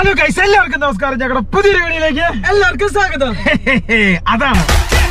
Hello guys എല്ലാവർക്കും നമസ്കാരം ഞങ്ങളുടെ പുതിയൊരു വീഡിയോയിലേക്ക് എല്ലാവർക്കും സ്വാഗതം അതാണ്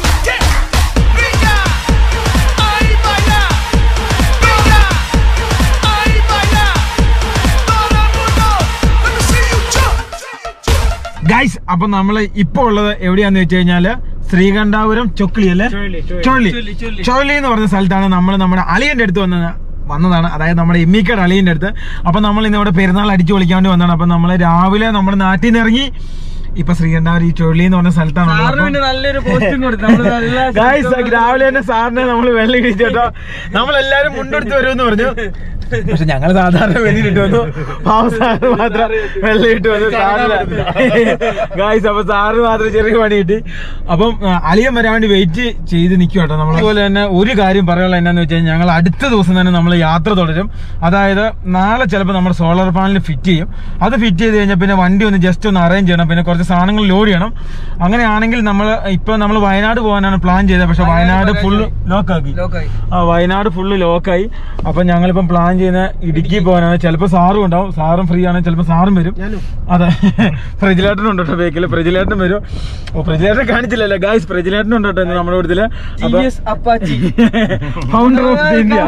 ഗൈസ് അപ്പൊ നമ്മള് ഇപ്പൊ ഉള്ളത് എവിടെയാന്ന് വെച്ച് കഴിഞ്ഞാല് ശ്രീകണ്ഠാപുരം ചൊക്ലി അല്ലേ ചുഴലി, ചുഴലി. ചൊള്ളി ചുഴലി, ചുഴലി. ചൊള്ളി എന്ന് പറഞ്ഞ സ്ഥലത്താണ് നമ്മൾ നമ്മുടെ അളിയന്റെ അടുത്ത് വന്നത് വന്നതാണ് അതായത് നമ്മുടെ എമ്മിക്കയുടെ അളിയന്റെ അടുത്ത് അപ്പൊ നമ്മൾ ഇന്ന് ഇവിടെ പെരുന്നാൾ അടിച്ചു പൊളിക്കാൻ വേണ്ടി വന്നതാണ് അപ്പൊ നമ്മള് രാവിലെ നമ്മുടെ നാട്ടിൽ നിന്ന് ഇറങ്ങി ഇപ്പൊ ശ്രീകണ്ഠാപുരം ഈ ചൊള്ളി എന്ന് പറഞ്ഞ സ്ഥലത്താണ് ഉള്ളത്. സാറിന് അപ്പം- പിന്നെ നല്ലൊരു പോസ്റ്റും കൊടുത്തു നമ്മള് നല്ല ഗായ്സ് രാവിലെ തന്നെ സാറിനെ നമ്മൾ വെള്ളം ഇടിച്ചേട്ടോ നമ്മളെല്ലാരും മുണ്ടെടുത്ത് വരുമെന്ന് പറഞ്ഞു പക്ഷെ ഞങ്ങൾ സാധാരണ വെളിയിലിട്ട് വന്നു പാവ സാറ് മാത്രം വെള്ളം ഇട്ട് വന്നു സാറിന് ഗായ്സ് അപ്പൊ സാറ് മാത്രം ചെറിയ പണി കിട്ടി അപ്പം ആ, അളിയൻ വരാൻ വേണ്ടി വെയിറ്റ് ചെയ്ത് നിൽക്കും കേട്ടോ നമ്മൾ അതുപോലെ തന്നെ ഒരു കാര്യം പറയാനുള്ള എന്നാന്ന് വെച്ച് കഴിഞ്ഞാൽ ഞങ്ങൾ അടുത്ത ദിവസം തന്നെ നമ്മൾ യാത്ര തുടരും അതായത് നാളെ ചിലപ്പോൾ നമ്മൾ സോളാർ പാനൽ ഫിറ്റ് ചെയ്യും അത് ഫിറ്റ് ചെയ്ത് കഴിഞ്ഞാൽ പിന്നെ വണ്ടി ഒന്ന് ജസ്റ്റ് ഒന്ന് അറേഞ്ച് ചെയ്യണം പിന്നെ കുറച്ച് സാധനങ്ങൾ ലോഡ് ചെയ്യണം അങ്ങനെയാണെങ്കിൽ നമ്മൾ ഇപ്പൊ നമ്മൾ വയനാട് പോകാനാണ് പ്ലാൻ ചെയ്തത് പക്ഷെ വയനാട് ഫുള്ള് ലോക്കാക്കി ലോക്കായി ആ വയനാട് ഫുള്ള് ലോക്കായി അപ്പൊ ഞങ്ങളിപ്പം പ്ലാൻ ചെയ്യുന്ന ഇടുക്കി പോകാനാണ് ചിലപ്പോൾ സാറും ഉണ്ടാവും സാറും ഫ്രീ ആണ് ചിലപ്പോൾ സാറും വരും അതെ പ്രജിലേട്ടനും ഉണ്ട് കേട്ടോ ബേക്കിൽ പ്രജിലേട്ടൻ വരും ഓ പ്രജിലേട്ടൻ കാണിച്ചില്ലല്ലോ ഗായ്സ് പ്രജിലേട്ടനും ഉണ്ട് കേട്ടോ ഇന്ന് നമ്മുടെ കൂട്ടത്തില് അപ്പൊ TVS Apache founder of India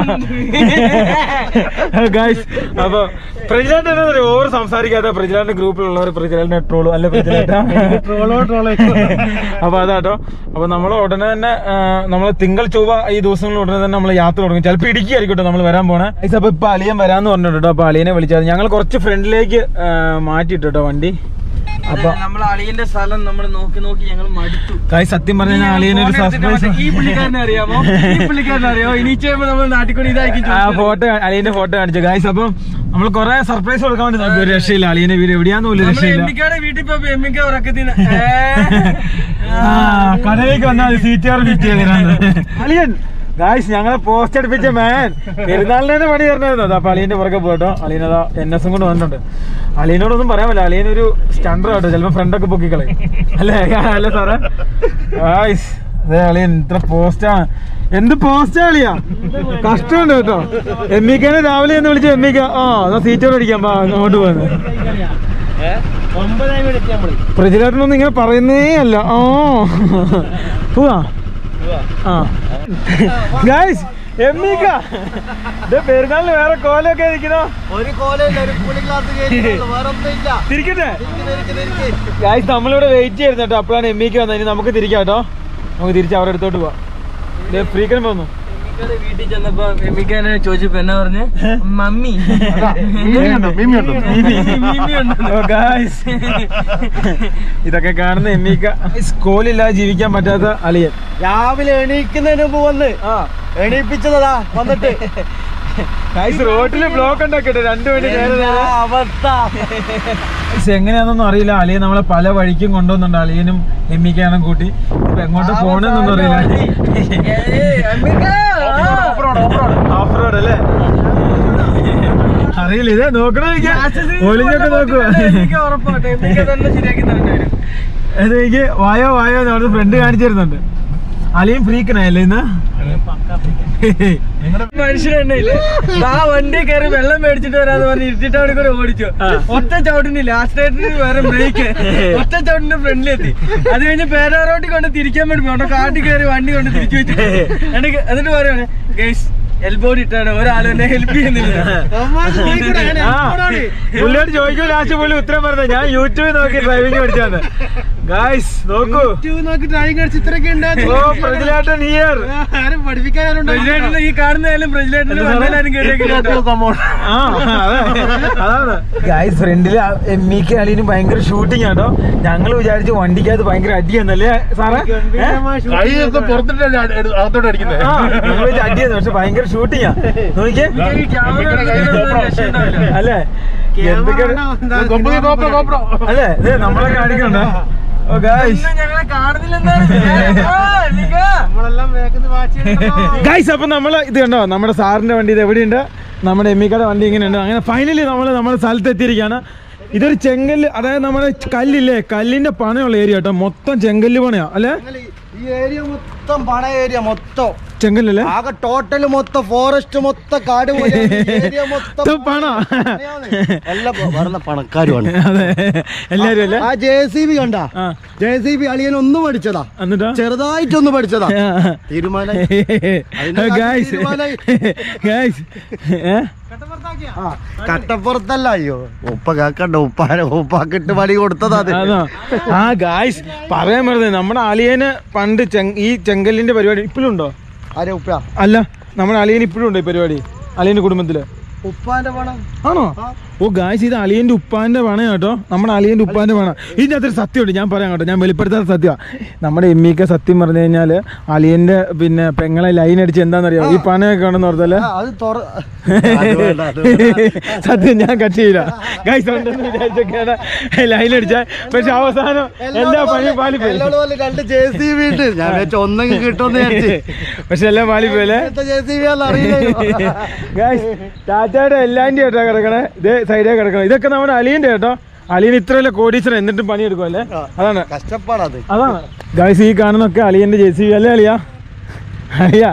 guys അപ്പൊ പ്രജിലേട്ടൻ ഓവർ സംസാരിക്കാത്ത പ്രജിലേട്ടൻ ഗ്രൂപ്പിലുള്ളവർ പ്രജിലേട്ടനെ ട്രോളും അല്ലെ പ്രജിലേട്ട ട്രോളോ ട്രോളോ അപ്പൊ അതാട്ടോ അപ്പൊ നമ്മൾ ഉടനെ തന്നെ നമ്മൾ തിങ്കൾ ചൊവ്വ ഈ ദിവസങ്ങളിൽ ഉടനെ തന്നെ നമ്മൾ യാത്ര തുടങ്ങും ചിലപ്പോൾ ഇടുക്കി ആയിരിക്കട്ടെ നമ്മൾ വരാൻ പോണേ ഗൈസ്, അപ്പൊ ഇപ്പൊ അളിയൻ വരാന്ന് പറഞ്ഞിട്ടോ അപ്പൊ അളിയനെ വിളിച്ചാൽ ഞങ്ങൾ കുറച്ച് ഫ്രണ്ടിലേക്ക് മാറ്റിട്ടോ വണ്ടി അപ്പൊ നമ്മളെ അളിയന്റെ സ്ഥലം നമ്മൾ നോക്കി നോക്കി ഞങ്ങൾ മടുത്തു കായ് സത്യം പറഞ്ഞ അളിയനൊരു ഫോൺ എടുത്തിട്ട് സർപ്രൈസ് മറ്റേ ഈ പുള്ളിക്കാരനെ അറിയാമോ ഈ പുള്ളിക്കാരനെ അറിയാമോ ഇനി ചെയ്യുമ്പോ നമ്മൾ നാട്ടിക്കൂടി ഇതായിരിക്കും ആ ചോദിച്ചത്. ഫോട്ടോ അളിയന്റെ ഫോട്ടോ കാണിച്ചു ഗായ്സ് അപ്പം നമ്മൾ കുറെ സർപ്രൈസ് കൊടുക്കാൻ വേണ്ടി നോക്കി ഒരു രക്ഷയില്ല അളിയനെ വീട് എവിടെയാന്ന് പോലും നമ്മള് രക്ഷയില്ല എമ്മിക്കാടെ വീട്ടിൽ പോയപ്പോ എമ്മിക്ക ഉറക്കത്തിന് ആ കടയിലേക്ക് വന്നാൽ സീറ്റ് കാർ ഫിറ്റ് ചെയ്തിരാന്ന് അളിയൻ ഗായ്സ് ഞങ്ങളെ പോസ്റ്റ് അടുപ്പിച്ച മാൻ പെരുന്നാളിന് തന്നെ പണി തരണമായിരുന്നു അതാ അപ്പൊ അളിയന്റെ പുറകെ പോട്ടോ അളിയനതാ എൻ എസും കൊണ്ട് വന്നിട്ടുണ്ട് അളിയനോടൊന്നും പറയാൻ പറ്റില്ല അളിയൻ ഒരു സ്റ്റണ്ടർ കേട്ടോ ചിലപ്പോ ഫ്രണ്ടൊക്കെ പൊക്കിക്കളയും അല്ലേ അല്ലേ സാറേ ഗായ്സ് അതെ അളിയൻ ഇത്ര പോസ്റ്റാണ് എന്ത് പോസ്റ്റാ അളിയാ കഷ്ടമുണ്ട് കേട്ടോ എമ്മിക്കാനെ രാവിലെ എന്ന് വിളിച്ച് എമ്മിക്ക ആ എന്നാ സീറ്റോട് അടിക്കാം വാ, അങ്ങോട്ട് പോകുന്നത് ഒമ്പതായി എത്തി നമ്മള് പ്രജിലേട്ടനൊന്നും ഇങ്ങനെ പറയുന്നേ അല്ല ആ പോവാ ആ ഗൈസ് എമ്മീക്ക ഇത് പെരുന്നാളിന് വേറെ കോലൊക്കെ ഇരിക്കണോ ഒരു കോലയില്ല ഒരു പുളി ക്ലാസ് വേറെ ഒന്നുമില്ല തിരിക്കട്ടെ ഗൈസ് നമ്മളിവിടെ വെയിറ്റ് ചെയ്യുന്നു കേട്ടോ അപ്പോഴാണ് എമ്മിക്ക് വന്നത് ഇനി നമുക്ക് തിരിക്കാം കേട്ടോ നമുക്ക് തിരിച്ച് അവരുടെ അടുത്തോട്ട് പോവാം ഫ്രീക്കൻ പോന്നു എമ്മിക്കയുടെ വീട്ടിൽ ചെന്നപ്പോ എമ്മിക്കാനെ ചോദിച്ചപ്പോ എന്നാ പറഞ്ഞ് മമ്മി മീമി ഉണ്ടെന്ന്. ഓ, guys. ഇതൊക്കെ കാണുന്ന എമ്മീക്ക സ്കൂളില്ലാതെ ജീവിക്കാൻ പറ്റാത്ത അളിയൻ രാവിലെ എണീക്കുന്നതിന് മുമ്പ് വന്ന് എണീപ്പിച്ചതാ വന്നിട്ട് ഗൈസ് റോട്ടില് ബ്ലോക്ക് ഉണ്ടാക്കിട്ട് രണ്ടു മണി നേരെ നേരെ അവസ്ഥ ഗൈസ്, എങ്ങനെയാണെന്നൊന്നും അറിയില്ല അളിയൻ നമ്മളെ പല വഴിക്കും കൊണ്ടുവന്നുണ്ട് അളിയനും എമ്മിക്കാനും കൂട്ടി ഇപ്പൊ എങ്ങോട്ട് പോണെന്നൊന്നും അറിയില്ല ഓഫ് റോഡ് അല്ലേ അറിയില്ല ഇതേ നോക്കണോ ഒളിഞ്ഞൊക്കെ നോക്കുക ഉറപ്പാട്ടെ എമ്മിക്ക തന്നെ ശരിയാക്കി തരേണ്ടി എനിക്ക് വായോ വായോ എന്ന് പറഞ്ഞ് ഫ്രണ്ട് കാണിച്ചു തരുന്നുണ്ട് അളിയും ഫ്രീക്കനായല്ലേ ഇന്ന് മനുഷ്യനെ ആ വണ്ടി കയറി വെള്ളം മേടിച്ചിട്ട് വരാന്ന് പറഞ്ഞ് ഇരുട്ടിട്ട് അവിടെ കൂടെ ഓടിച്ചു ആ. ഒറ്റ ചവിട്ടിന് ലാസ്റ്റ് ആയിട്ട് വേറെ ബ്രേക്ക് ഒറ്റ ചവിട്ടിന്റെ ഫ്രണ്ടിലെത്തി അത് കഴിഞ്ഞ് പേരാറോട്ടി കൊണ്ട് തിരിക്കാൻ വേണ്ടി പോയി അവിടെ കാട്ടിൽ കയറി വണ്ടി കൊണ്ട് തിരിച്ചു വെച്ചു എന്നിട്ട് എന്നിട്ട് പറയാണ് ഗൈസ് എൽബോർഡ് ഇട്ടാണ് ഒരാളും എന്നെ ഹെൽപ്പ് ചെയ്യുന്നില്ല ആ, പുള്ളിയോട് ചോദിക്കും ലാസ്റ്റ് പുള്ളി ഉത്തരം പറഞ്ഞത് ഞാൻ യൂട്യൂബിൽ നോക്കി ഡ്രൈവിംഗ് പഠിച്ചാന്ന് ഗായ്സ് നോക്കൂ നോക്കി ഡ്രൈവിംഗ് അടിച്ച് ഇത്രയൊക്കെ ഓ പ്രതിലേട്ടൻ ഹിയർ ആരും പഠിപ്പിക്കാനും ഈ കാണുന്നതായാലും പ്രസിഡന്റിന് വന്നാലും ആ അതെ അതാണ് ഗായ്സ് ഫ്രണ്ടില് എമ്മിക്ക് അളിനും ഭയങ്കര ഷൂട്ടിംഗ് ആട്ടോ ഞങ്ങൾ വിചാരിച്ചു വണ്ടിക്കകത്ത് ഭയങ്കര അടിയെന്നല്ലേ സാറേ ഏ? കൈയൊക്കെ പുറത്തിട്ട് അകത്തോട്ട് അടിക്കുന്നത് ആ ഞങ്ങൾ വിചാരിച്ചു അടിയെന്ന് പക്ഷെ ഭയങ്കര ഷൂട്ടിങ്ങാ നോക്കിയേ അല്ലേ എന്തൊക്കെ കൊമ്പതി കോപ്രോ കോപ്രോ അല്ലേ ഇത് നമ്മളെ കാണിക്കണ്ട ഓ ഗായ്സ് ഞങ്ങളെ കാണുന്നില്ലെന്നാണ് നമ്മളെല്ലാം വേഗം വാച്ച് ഗൈസ് അപ്പൊ നമ്മള് ഇത് കണ്ടോ നമ്മുടെ സാറിന്റെ വണ്ടി ഇത് എവിടെയുണ്ട് നമ്മുടെ എമ്മിക്കയുടെ വണ്ടി ഇങ്ങനെ ഉണ്ട് അങ്ങനെ ഫൈനലി നമ്മൾ നമ്മുടെ സ്ഥലത്ത് എത്തിയിരിക്കുകയാണ് ഇതൊരു ചെങ്കല്ല് അതായത് നമ്മുടെ കല്ലില്ലേ കല്ലിന്റെ പണയുള്ള ഏരിയ കേട്ടോ മൊത്തം ചെങ്കല്ല് പണയാ അല്ലേ ഈ ഏരിയ മൊത്തം മൊത്തം പണ ഏരിയ മൊത്തം ചെങ്കല്ലല്ലേ ആകെ ടോട്ടൽ മൊത്തം ഫോറസ്റ്റ് മൊത്തം കാട് പോലെ ഏരിയ മൊത്തം ഇത് പണോ എല്ലാം വരുന്ന പണക്കാരുമാണ് അതെ എല്ലാരും അല്ലേ ആ ജെ സി ബി കണ്ട ആ ജെ സി ബി അളിയൻ ഒന്ന് പഠിച്ചതാ എന്നിട്ടോ ചെറുതായിട്ടൊന്ന് പഠിച്ചതാ തീരുമാനം അതിന്റെ കാര്യം ഗായ്സ് തീരുമാനായി. ഗായ്സ് ഏ ആ, കട്ടപ്പുറത്തല്ല അയ്യോ ഉപ്പ കേക്കണ്ട ഉപ്പാന ഉപ്പാക്കിട്ട് പണി കൊടുത്തതാ അത് അതാ ആ ഗായ്സ് പറയാൻ പറഞ്ഞത് നമ്മുടെ അലിയന് പണ്ട് ചെങ്- ഈ ചെങ്കല്ലിന്റെ പരിപാടി ഇപ്പോഴും ഉണ്ടോ ആരെ ഉപ്പ അല്ല നമ്മുടെ അലിയൻ ഇപ്പോഴും ഉണ്ടോ ഈ പരിപാടി അലിയന്റെ കുടുംബത്തില് ഉപ്പാന്റെ പണം ആണോ ഓ ഗായ്സ് ഇത് അലിയന്റെ ഉപ്പാന്റെ പണ കേട്ടോ നമ്മുടെ അലിയന്റെ ഉപ്പാന്റെ പണ ഇതിനകത്തൊരു സത്യമുണ്ട് ഞാൻ പറയാം കേട്ടോ ഞാൻ വെളിപ്പെടുത്താത്ത സത്യം നമ്മുടെ എമ്മിക്ക സത്യം പറഞ്ഞു കഴിഞ്ഞാല് അലിയന്റെ പിന്നെ പെങ്ങളെ ലൈൻ അടിച്ച് എന്താണെന്നറിയോ ഈ പണയൊക്കെ ഉണ്ടെന്ന് ഓർത്തല്ലേ ആ, അത് തുറ അത് വേണ്ട, അത് വേണ്ട. സത്യം ഞാൻ കട്ട് ചെയ്യില്ല ഗൈസ് ഉണ്ടെന്ന് വിചാരിച്ചൊക്കെയാണ് ലൈൻ അടിച്ച പക്ഷെ അവസാനം എല്ലാ പണിയും പാലിപ്പോയി എന്നോട് പോലെ രണ്ട് ജെ സി ബി ഉണ്ട് ഞാൻ വെച്ച ഒന്നെങ്കിൽ കിട്ടുമെന്ന് വിചാരിച്ച് പക്ഷെ എല്ലാം പാലിപ്പോയല്ലേ ജെ സി ബി ആണെന്ന് അറിയില്ല ഗൈസ് ടാറ്റയുടെ എല്ലാൻ്റെ കേട്ടോ കിടക്കണേ ഇതേ സൈഡേ കിടക്കണം ഇതൊക്കെ നമ്മുടെ അലിയന്റെ കേട്ടോ അലിയൻ ഇത്രയല്ല കോടീശ്വരൻ എന്നിട്ടും പണിയെടുക്കുമല്ലേ അതാണ് കഷ്ടപ്പാടത് അതാണ് ഗൈസ് ഈ കാണുന്നൊക്കെ അലിയന്റെ ജെ സി അല്ലേ അലിയ അലിയ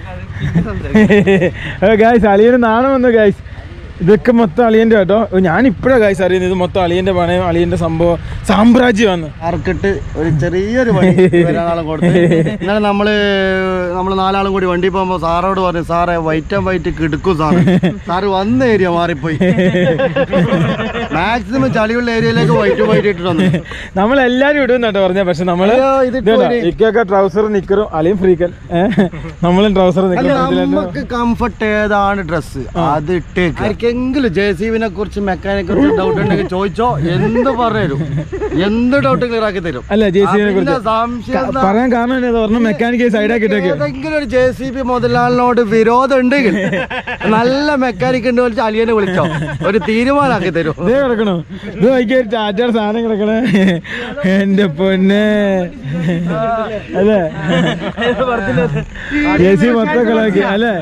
ഗൈസ് അലിയന് നാണം വന്നു ഗൈസ് ഇതൊക്കെ മൊത്തം അളിയന്റെ കേട്ടോ ഞാൻ ഇപ്പഴാ ഗൈസ് അറിയുന്നത് ഇത് മൊത്തം അളിയന്റെ പണയം അളിയന്റെ സംഭവം സാമ്രാജ്യമാണ് ആർക്കിട്ട് ഒരു ചെറിയൊരു പണി ഒരാളും കൊടുത്ത് ഇന്നലെ നമ്മള് നമ്മള് നാലാളും കൂടി വണ്ടി പോകുമ്പോ സാറോട് പറഞ്ഞു സാറേ വൈറ്റ് ആൻഡ് വൈറ്റ് കിടക്കും സാറ് സാറ് വന്ന ഏരിയ മാറിപ്പോയി മാക്സിമം ചളിയുള്ള ഏരിയയിലേക്ക് വൈറ്റ് വൈറ്റ് ഇട്ടിട്ട് വന്നു നമ്മളെല്ലാരും ഇടും കേട്ടോ പറഞ്ഞ പക്ഷെ നമ്മള് അയ്യോ, ഇതിപ്പോ ഇതുണ്ടോ, ഒരു- ഇക്കൊക്കെ ട്രൗസർ നിക്കറും അളിയും ഫ്രീക്കൻ ഏഹ് നമ്മളും ട്രൗസർ അല്ല നിക്കറും നമുക്ക് കംഫർട്ട് ഏതാണ് ഡ്രസ്സ് അത് ഇട്ടേക്ക് ആർക്കെങ്കിലും ജെ സി ബിനെ കുറിച്ച് മെക്കാനിനെ കുറിച്ച് ഡൗട്ട് ഉണ്ടെങ്കിൽ ചോദിച്ചോ എന്ത് പറഞ്ഞു എന്ത് ഡൗട്ട് ക്ലിയർ ആക്കി തരും അല്ല ജെ സി ആ, പിന്നെ കുറിച്ച് സംശയം എന്താ? പറയാൻ കാരണം എന്നാ പറഞ്ഞ മെക്കാനിക്ക് സൈഡാക്കിട്ടൊക്കെ ഏതെങ്കിലും ഒരു ജെ സി ബി മുതലാളിനോട് വിരോധം ഉണ്ടെങ്കിൽ നല്ല മെക്കാനിക് ഉണ്ട് വിളിച്ച് അലിയനെ വിളിച്ചോ ഒരു തീരുമാനമാക്കി തരും ഇതേ കിടക്കണോ ഇത് നോക്കിയ ഒരു ടാറ്റയുടെ സാധനം കിടക്കണേ എന്റെ പൊന്നെ അല്ലേ എ സി മൊത്തം കളാക്കി അല്ലേ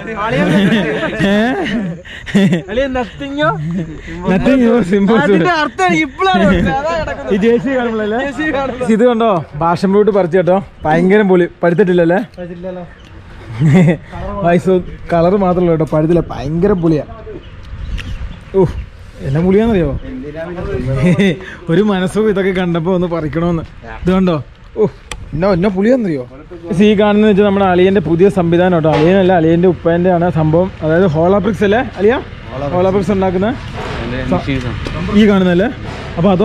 നത്തിങ്ങോ നത്തിങ് സിമ്പിൾ അതിന്റെ അർത്ഥം ഇപ്പോഴാണ് ഈ ജെ സി കാണുമ്പോഴല്ലേ ഇത് കണ്ടോ ഭാഷം ഫ്രൂട്ട് പറിച്ചു കേട്ടോ ഭയങ്കര പൊളി പഴുത്തിട്ടില്ലല്ലേ വയസ്സ് കളർ മാത്രമല്ല കേട്ടോ പഴുത്തില്ല ഭയങ്കര പുളിയാ ഓ എന്നാ പുളിയാന്നറിയോ ഒരു മനസ്സും ഇതൊക്കെ കണ്ടപ്പോ ഒന്ന് പറിക്കണോന്ന് ഇത് കണ്ടോ ഓ എന്നാ എന്നാ പുളിയാന്നറിയോ ഈ കാണുന്ന വെച്ചാൽ നമ്മുടെ അളിയന്റെ പുതിയ സംവിധാനം കേട്ടോ അളിയനല്ല അളിയന്റെ ഉപ്പേന്റെ ആണ് സംഭവം അതായത് ഹോളാബ്രിക്സ് അല്ലേ അളിയ ഹോളാബ്രിക്സ് ഉണ്ടാക്കുന്ന ഈ കാണുന്നല്ലേ അപ്പൊ അതോ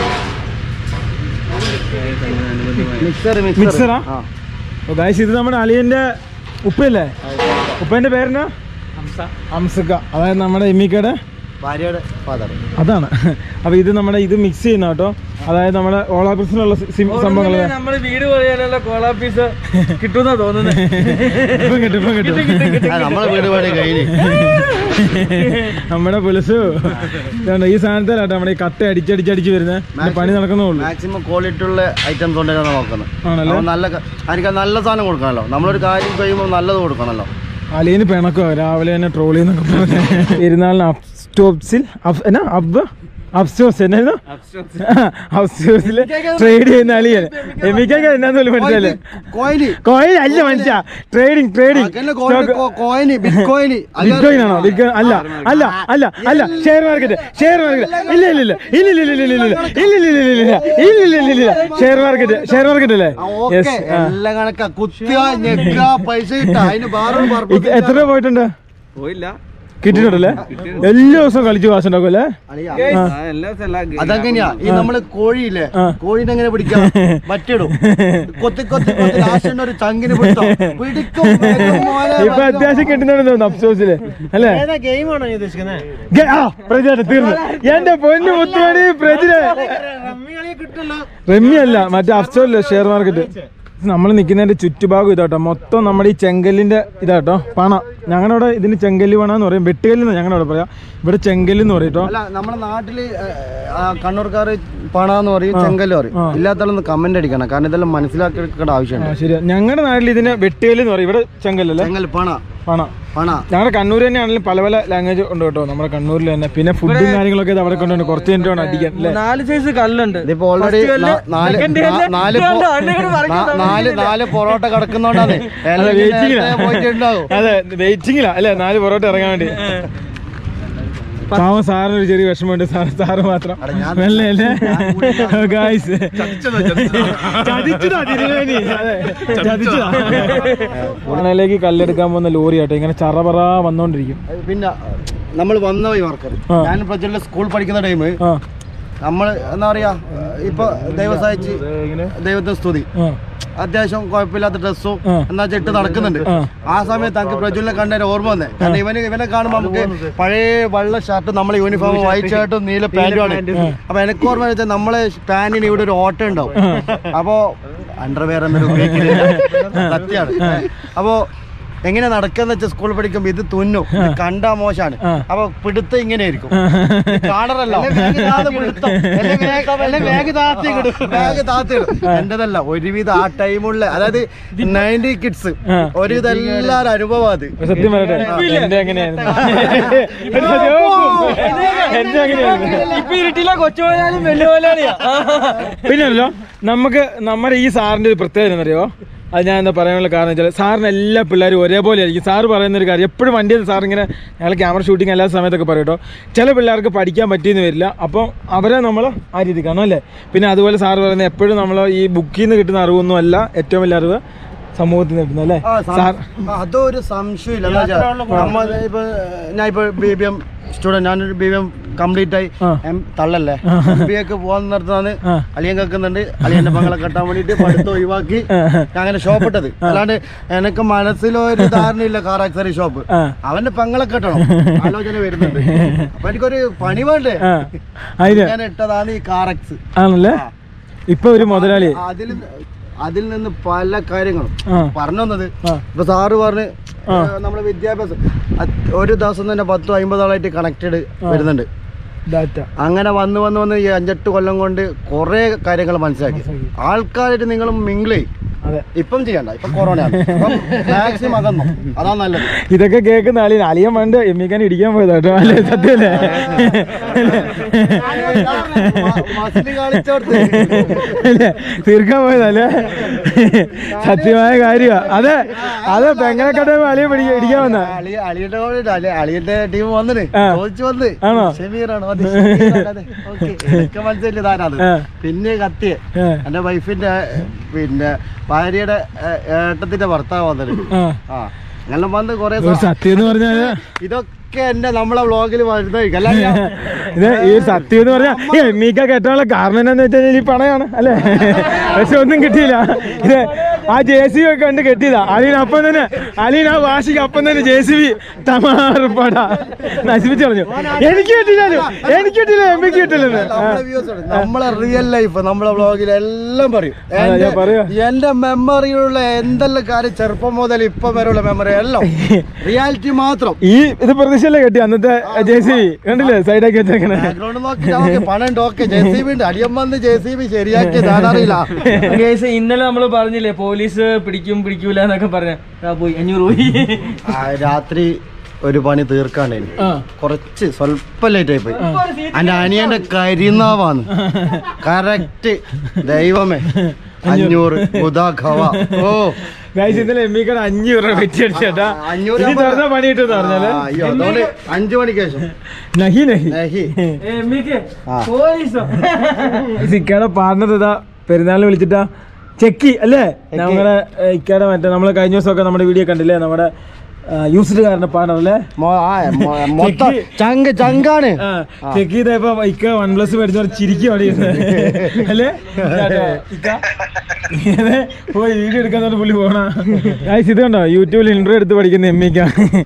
മിക്സർ മിക്സറാ ഓ ഗായ്സ് ഇത് നമ്മുടെ അളിയന്റെ ഉപ്പയല്ലേ ഉപ്പേന്റെ പേരെന്നാ അംസക്ക അതായത് നമ്മുടെ എമ്മിക്കയുടെ ഭാര്യയുടെ ഫാദർ അതാണ് അപ്പൊ ഇത് നമ്മുടെ ഇത് മിക്സ് ചെയ്യുന്ന കേട്ടോ അതായത് നമ്മുടെ ഓളാബ്രിക്സിനുള്ള സംഭവങ്ങൾ നമ്മള് വീട് പറയാനുള്ള കോളാപ്പീസ് കിട്ടുന്ന തോന്നുന്നത് ഇപ്പം കിട്ടും ഇപ്പം കിട്ടും നമ്മളെ വീട് പണി കഴിഞ്ഞ് നമ്മുടെ പുലസു ഇതുണ്ട് ഈ സാധനത്തിലാട്ടോ നമ്മുടെ ഈ കട്ട അടിച്ചടിച്ചടിച്ച് വരുന്നത് പണി നടക്കുന്നുള്ളൂ മാക്സിമം ക്വാളിറ്റി ഉള്ള ഐറ്റംസ് ഉണ്ടെന്നാണ് നോക്കുന്നത് ആണല്ലേ നമ്മൾ നല്ല എനിക്ക് നല്ല സാധനം കൊടുക്കണമല്ലോ നമ്മളൊരു കാര്യം കഴിയുമ്പോൾ നല്ലത് കൊടുക്കണമല്ലോ അലിയന് പിണക്കോ രാവിലെ തന്നെ ട്രോളി എന്നൊക്കെ പറഞ്ഞ് പെരുന്നാളിന് അപ്സ്റ്റോപ്സിൽ എന്നാ അബ് അപ്സ്റ്റോപ്സ് എന്നായിരുന്നു അപ്സ്റ്റോപ്സിൽ ട്രേഡ് ചെയ്യുന്ന അലിയൻ എമിക്കൊക്കെ എന്നാന്ന് പോലും മനസ്സിലല്ലേ കോയിന് കോയിൻ അല്ല മനുഷ്യ trading trading coin bitcoin bitcoin ആണോ ബിറ്റ്കോയിൻ അല്ല അല്ല അല്ല അല്ല ഷെയർ മാർക്കറ്റ് ഷെയർ മാർക്കറ്റ് ഇല്ല ഇല്ല ഇല്ല ഇല്ല ഇല്ല ഇല്ല ഇല്ല ഇല്ല ഇല്ല ഇല്ല ഇല്ല ഇല്ല ഇല്ല ഇല്ല ഇല്ല ഷെയർ മാർക്കറ്റ് ഷെയർ മാർക്കറ്റ് അല്ലേ ഓക്കെ യെസ് എല്ലാം കണക്കാ കുത്തിയ ഞെക്ക പൈസ കിട്ടാ അതിന് വേറെ എത്ര രൂപ പോയിട്ടുണ്ട് പോയില്ല കിട്ടിയിട്ടുണ്ടല്ലേ എല്ലാ ദിവസവും കളിച്ചു കാശുണ്ടാക്കും അല്ലേ അതങ്ങനെയാ ഈ നമ്മള് കോഴിയില്ലേ ആ. കോഴിനെ എങ്ങനെ പിടിക്കാം മറ്റിടും കൊത്തി കൊത്തി കൊത്തി ലാസ്റ്റ് തന്നെ ഒരു ചങ്കിന് പിടിച്ചോ പിടിക്കും വേഗം മോനെ, ഇപ്പൊ വേഗം. അത്യാവശ്യം കിട്ടുന്നുണ്ടെന്ന് തോന്നുന്നു അഫ്സോസില് അല്ലേ ഗെയിമാണോ നീ ഉദ്ദേശിക്കുന്നത് ഗെ- ആ പ്രജാണ് തീർന്നു എന്റെ പൊന്നു മുത്തുമണി പ്രജിന റമ്മി അല്ല മറ്റേ അഫ്സോല്ലേ ഷെയർ മാർക്കറ്റ് നമ്മൾ നിൽക്കുന്നതിന്റെ ചുറ്റുഭാഗം ഇതാട്ടോ മൊത്തം നമ്മുടെ ഈ ചെങ്കല്ലിന്റെ ഇതാട്ടോ പണ ഞങ്ങളുടെ അവിടെ ഇതിന് ചെങ്കല്ല് പണ എന്ന് പറയും വെട്ടുകല്ല് ഞങ്ങളുടെ അവിടെ പറയാം ഇവിടെ ചെങ്കല്ല് എന്ന് പറയും ട്ടോ അല്ല നമ്മുടെ നാട്ടില് ആ, കണ്ണൂർക്കാര് പണാന്ന് പറയും ചെങ്കല് പറയും ആ. ഇല്ലാത്തതൊന്ന് കമന്റ് അടിക്കണം കാരണം ഇതെല്ലാം മനസ്സിലാക്കി എടുക്കേണ്ട ആ ആവശ്യമുണ്ട് ശരിയാ ഞങ്ങളുടെ നാട്ടിൽ ഇതിന് വെട്ടുകല്ല് എന്ന് പറയും ഇവിടെ ചെങ്കല്ലല്ലേ ചെങ്കൽ പണ പണ പണ ഞങ്ങളുടെ കണ്ണൂർ തന്നെയാണെങ്കിലും പല പല ലാംഗ്വേജ് ഉണ്ട് കേട്ടോ നമ്മുടെ കണ്ണൂരിൽ തന്നെ പിന്നെ ഫുഡും കാര്യങ്ങളൊക്കെ ഇത് അവിടെ കൊണ്ടുണ്ട് കുറച്ച് മിനിറ്റ് വേണം അടിക്കാൻ അല്ലേ നാല് സൈസ് കല്ലുണ്ട് ഇതിപ്പോ ഓൾറെഡി First കല്ല്, നാല് second നാ- കല്ല്, നാല് ഇത് പൊ- കണ്ടോ? അതിനെ കൂടെ മറിക്കാൻ നാ- നാല് സമ്മതിക്കുന്നില്ല. നാല് പൊറോട്ട കിടക്കുന്നോണ്ടാണ് അതെ വെയിറ്റിംഗിലാ പോയിട്ടുണ്ടാവും അതെ വെയിറ്റിംഗിലാ അല്ലേ നാല് പൊറോട്ട ഇറങ്ങാൻ വേണ്ടി പാവം സാറിന് ഒരു ചെറിയ വിഷമമുണ്ട് സാർ സാറ് മാത്രം അടെ ഞാൻ- മെല്ലെ അല്ലേ ഞാൻ ഗായ്സ് ചതിച്ചതാ തിരുവേനി അതെ ചതിച്ചതാ ഉടനയിലേക്ക് കല്ലെടുക്കാൻ പോകുന്ന ലോറി ആട്ടോ ഇങ്ങനെ ചറപറ വന്നോണ്ടിരിക്കും പിന്നെ നമ്മൾ വന്ന വഴി വർക്കർ ആ. ഞാൻ പ്രജലിലെ സ്കൂൾ പഠിക്കുന്ന ടൈം ആ നമ്മൾ എന്താ പറയാ ഇപ്പൊ ദൈവം സഹായിച്ച് ദൈവത്തിന് സ്തുതി ആ അത്യാവശ്യം കുഴപ്പമില്ലാത്ത ഡ്രസ്സും ആ. എന്നാ ചെട്ട് നടക്കുന്നുണ്ട് ആ. ആ സമയത്ത് നമുക്ക് പ്രജുലിനെ കണ്ട ഒരു ഓർമ്മ വന്നേ കാരണം ഇവന് ഇവനെ കാണുമ്പോൾ നമുക്ക് പഴയ വെള്ള ഷർട്ടും നമ്മളെ യൂണിഫോം വൈറ്റ് ഷർട്ടും നീല പാന്റുമാണ് അപ്പൊ എനിക്ക് ഓർമ്മ വെച്ചാൽ നമ്മളെ പാന്റിന് ഇവിടെ ഒരു ഓട്ടം ഉണ്ടാവും അപ്പോ അണ്ടർവെയർ എന്നൊരു ഉപയോഗിക്കുന്നില്ല സത്യമാണ് അപ്പോ എങ്ങനെ നടക്കാന്ന് വെച്ചാൽ സ്കൂളിൽ പഠിക്കുമ്പോ ഇത് തുന്നു ഇത് കണ്ടാ മോശാണ് ആ. അപ്പൊ പിടുത്തം ഇങ്ങനെ ആയിരിക്കും കാണറല്ലോ എന്റേതല്ല ഒരുവിധം ആ ടൈമുള്ള അതായത് നയൻറ്റി കിഡ്സ് ആ. ഒരുവിധം എല്ലാരും അനുഭവം അത് സത്യം പറയട്ടെ എന്റെ എങ്ങനെയായിരുന്നു എന്റെ എങ്ങനെയായിരുന്നു ഇപ്പൊ ഇരുട്ടില്ല കൊച്ചുപോയാലും വെല്ലുപോലെയാ പിന്നെയല്ലോ നമുക്ക് നമ്മുടെ ഈ സാറിന്റെ ഒരു പ്രത്യേകത എന്നറിയോ അത് ഞാൻ എന്താ പറയാനുള്ള കാരണം വെച്ചാൽ സാറിന് എല്ലാ പിള്ളേരും ഒരേപോലെ ആയിരിക്കും സാറ് പറയുന്ന ഒരു കാര്യം എപ്പോഴും വണ്ടിയിൽ സാർ ഇങ്ങനെ ഞങ്ങൾ ക്യാമറ ഷൂട്ടിങ് എല്ലാ സമയത്തൊക്കെ പറയും കേട്ടോ ചില പിള്ളേർക്ക് പഠിക്കാൻ പറ്റിയെന്ന് വരില്ല അപ്പോൾ അവരെ നമ്മൾ ആ രീതി കാണും അല്ലേ പിന്നെ അതുപോലെ സാറ് പറയുന്നത് എപ്പോഴും നമ്മൾ ഈ ബുക്കിൽ നിന്ന് കിട്ടുന്ന അറിവൊന്നും അല്ല ഏറ്റവും വലിയ അറിവ് സമൂഹത്തിൽ നിന്ന് കിട്ടുന്നത് അല്ലേ ആ, സം- സാർ ആ, അതൊരു സംശയമില്ല എന്താ വെച്ചാ, നമ്മ ഇപ്പൊ ഞാൻ ഇപ്പൊ ബി ബി എം സ്റ്റുഡന്റ് ഞാനൊരു ബി ബി എം കംപ്ലീറ്റ് ആയി ആ. എം തള്ളല്ലേ ബി ഒക്കെ പോകാൻ നിർത്തുന്നത് ആ. അളിയൻ കേൾക്കുന്നുണ്ട് അളിയന്റെ മകളെ കെട്ടാൻ വേണ്ടിട്ട് പഠിത്തം ഒഴിവാക്കി ആ. ഞാൻ അങ്ങനെ ഷോപ്പ് ഇട്ടത് അല്ലാണ്ട് എനിക്ക് മനസ്സിലൊരു ധാരണയില്ല കാർ ആക്സറി ഷോപ്പ് ആ. അവന്റെ പെങ്ങളെ കെട്ടണം ആലോചന വരുന്നുണ്ട് അപ്പൊ എനിക്കൊരു പണി വേണ്ടേ ആ അതിന് ഞാൻ ഇട്ടതാണ് ഈ കാർ എക്സ് ആണല്ലേ ഇപ്പൊ ഒരു മുതലാളി അതിൽ അതിൽ നിന്ന് പല കാര്യങ്ങളും ആ പറഞ്ഞു വന്നത് ആ. ഇപ്പൊ സാറ് പറഞ്ഞ് ആ. ഏഹ് നമ്മുടെ വിദ്യാഭ്യാസം അത് ഒരു ദിവസം തന്നെ പത്തോ അമ്പതോളായിട്ട് കണക്റ്റഡ് വരുന്നുണ്ട് ഡാറ്റ അങ്ങനെ വന്ന് വന്ന് വന്ന് ഈ അഞ്ചെട്ട് കൊല്ലം കൊണ്ട് കുറെ കാര്യങ്ങൾ മനസ്സിലാക്കി ആൾക്കാരായിട്ട് നിങ്ങൾ മിങ്കിളേ അതെ ഇപ്പം ചെയ്യണ്ട ഇപ്പം കൊറോണയാണ് മാക്സിമം അകന്നു അതാ നല്ലത് ഇതൊക്കെ കേൾക്കുന്ന അളിയൻ അളിയൻ പണ്ട് എമ്മിക്കാൻ ഇടിക്കാൻ പോയതാ കേട്ടോ അല്ലേ സത്യമല്ലേ മസിൽ കാണിച്ചോടുത്ത് അല്ലേ? തീർക്കാൻ പോയതല്ലേ സത്യമായ കാര്യമാ അതെ അതെ പെങ്ങളെ കടയുമ്പോ അളിയെ പിടിക്കാൻ ഇടിക്കാൻ വന്ന അളി അളിയുടെ കൂടെ അളി അളിയുടെ ടീം വന്നിന് ആ. ചോദിച്ചു വന്ന് ആണോ? ഷമീറാണോ അതെ ഷമീറാണ്, അതെ. ഓക്കേ. എനിക്ക് മനസ്സിലായില്ല ഇതാരാണ് ആ. പിന്നെ കത്തിയെ ആ. എന്റെ വൈഫിന്റെ പിന്നെ ഭാര്യയുടെ ഏ- ഏട്ടത്തിന്റെ ഭർത്താവ് വന്നത് ആ ആ അങ്ങനെ വന്ന് കൊറേ ഒരു സത്യം എന്ന് പറഞ്ഞാല് ഇതൊക്കെ എന്റെ നമ്മളെ വ്ളോഗിൽ വരുന്നതായിരിക്കും അല്ല ഞാൻ- ഇത് ഈ ഒരു സത്യം എന്ന് പറഞ്ഞാൽ ഈ എമ്മീക്ക കെട്ടാനുള്ള കാരണം എന്താന്ന് വെച്ച് കഴിഞ്ഞാൽ ഈ പണയാണ് അല്ലേ പക്ഷെ ഒന്നും കിട്ടിയില്ല ഇത് ആ ജെ സി ബി ഒക്കെ കണ്ട് കെട്ടിയതാ അലീൻ അപ്പം തന്നെ അലീൻ ആ വാശിക്ക് അപ്പം തന്നെ ജെ സി ബി തമാറുപട നശിപ്പിച്ചു കളഞ്ഞു എനിക്ക് കിട്ടിയില്ലല്ലോ എനിക്ക് കിട്ടില്ല എമ്മിക്ക് കിട്ടില്ലെന്ന് ആ. നമ്മളെ viewers ആണ്. നമ്മളെ റിയൽ ലൈഫ് നമ്മളെ വ്ളോഗിൽ എല്ലാം പറയും അതാ ഞാൻ എന്റെ- പറയാ. എന്റെ മെമ്മറിയിലുള്ള എന്തെല്ലാം കാര്യം ചെറുപ്പം മുതൽ ഇപ്പം വരെയുള്ള മെമ്മറി എല്ലാം റിയാലിറ്റി മാത്രം ഈ ഇത് പ്രതീക്ഷയല്ലേ കെട്ടി അന്നത്തെ ജെ സി ബി കണ്ടില്ലേ സൈഡാക്കി വെച്ചേക്കണേ ബാക്ക്ഗ്രൗണ്ട് നോക്കി നമുക്ക് പണം ഉണ്ട് ഓക്കെ ജെ സി ബി ഉണ്ട് അടിയം വന്ന് ജെ സി ബി ശരിയാക്കി ഞാനറിയില്ല കേസ് ഇന്നലെ നമ്മൾ പറഞ്ഞില്ലേ പോലീസ് പിടിക്കും പിടിക്കൂല എന്നൊക്കെ പറഞ്ഞ പോയി അഞ്ഞൂറ് പോയി ആ, രാത്രി ഒരു പണി തീർക്കാണ്ടായിരുന്നു ആ കുറച്ച് സ്വല്പം ലേറ്റ് ആയി പോയി എന്റെ അനിയന്റെ കരിനാവാന്ന് കറക്റ്റ് ദൈവമേ അഞ്ഞൂറ് ബുധാ ഖവ ഓ ഗൈസ് ഇന്നലെ എമ്മിക്കട അഞ്ഞൂറ് രൂപ വെറ്റി അടിച്ചേട്ടാ അഞ്ഞൂറ് ഇനി തുറന്ന പണി കിട്ടുമെന്ന് പറഞ്ഞാല് ആ, അയ്യോ അതുകൊണ്ട് അഞ്ചു മണിക്ക് ശേഷം നഹി നഹി നഹി. ആ. പോലീസോ ഇക്കയുടെ പാർട്ണർ ഇതാ പെരുന്നാളിന് വിളിച്ചിട്ടാ ചെക്കി അല്ലേ നമ്മുടെ ഏ, ഇക്കയുടെ മറ്റേ നമ്മള് കഴിഞ്ഞ ദിവസമൊക്കെ നമ്മുടെ വീഡിയോ കണ്ടില്ലേ നമ്മുടെ യൂസ്ഡുകാരന്റെ പാർട്ണർ അല്ലേ മൊ- ആ, മൊ- മൊത്തം ചങ്ക് ചങ്കാണ് ആ, ചെക്ക് ചെയ്തപ്പോ ഇക്ക വൺ പ്ലസ് മേടിച്ച ചിരിക്കും അവിടെ ഇരുന്ന് അല്ലേ ഇതാട്ടോ, ഇക്ക ഇങ്ങനെ പോയി വീഡിയോ എടുക്കാൻ തന്നെ പുള്ളി പോണ ഗായ്സ് ഇത് കണ്ടോ യൂട്യൂബിൽ ഇൻട്രോ എടുത്ത് പഠിക്കുന്ന എമ്മിക്ക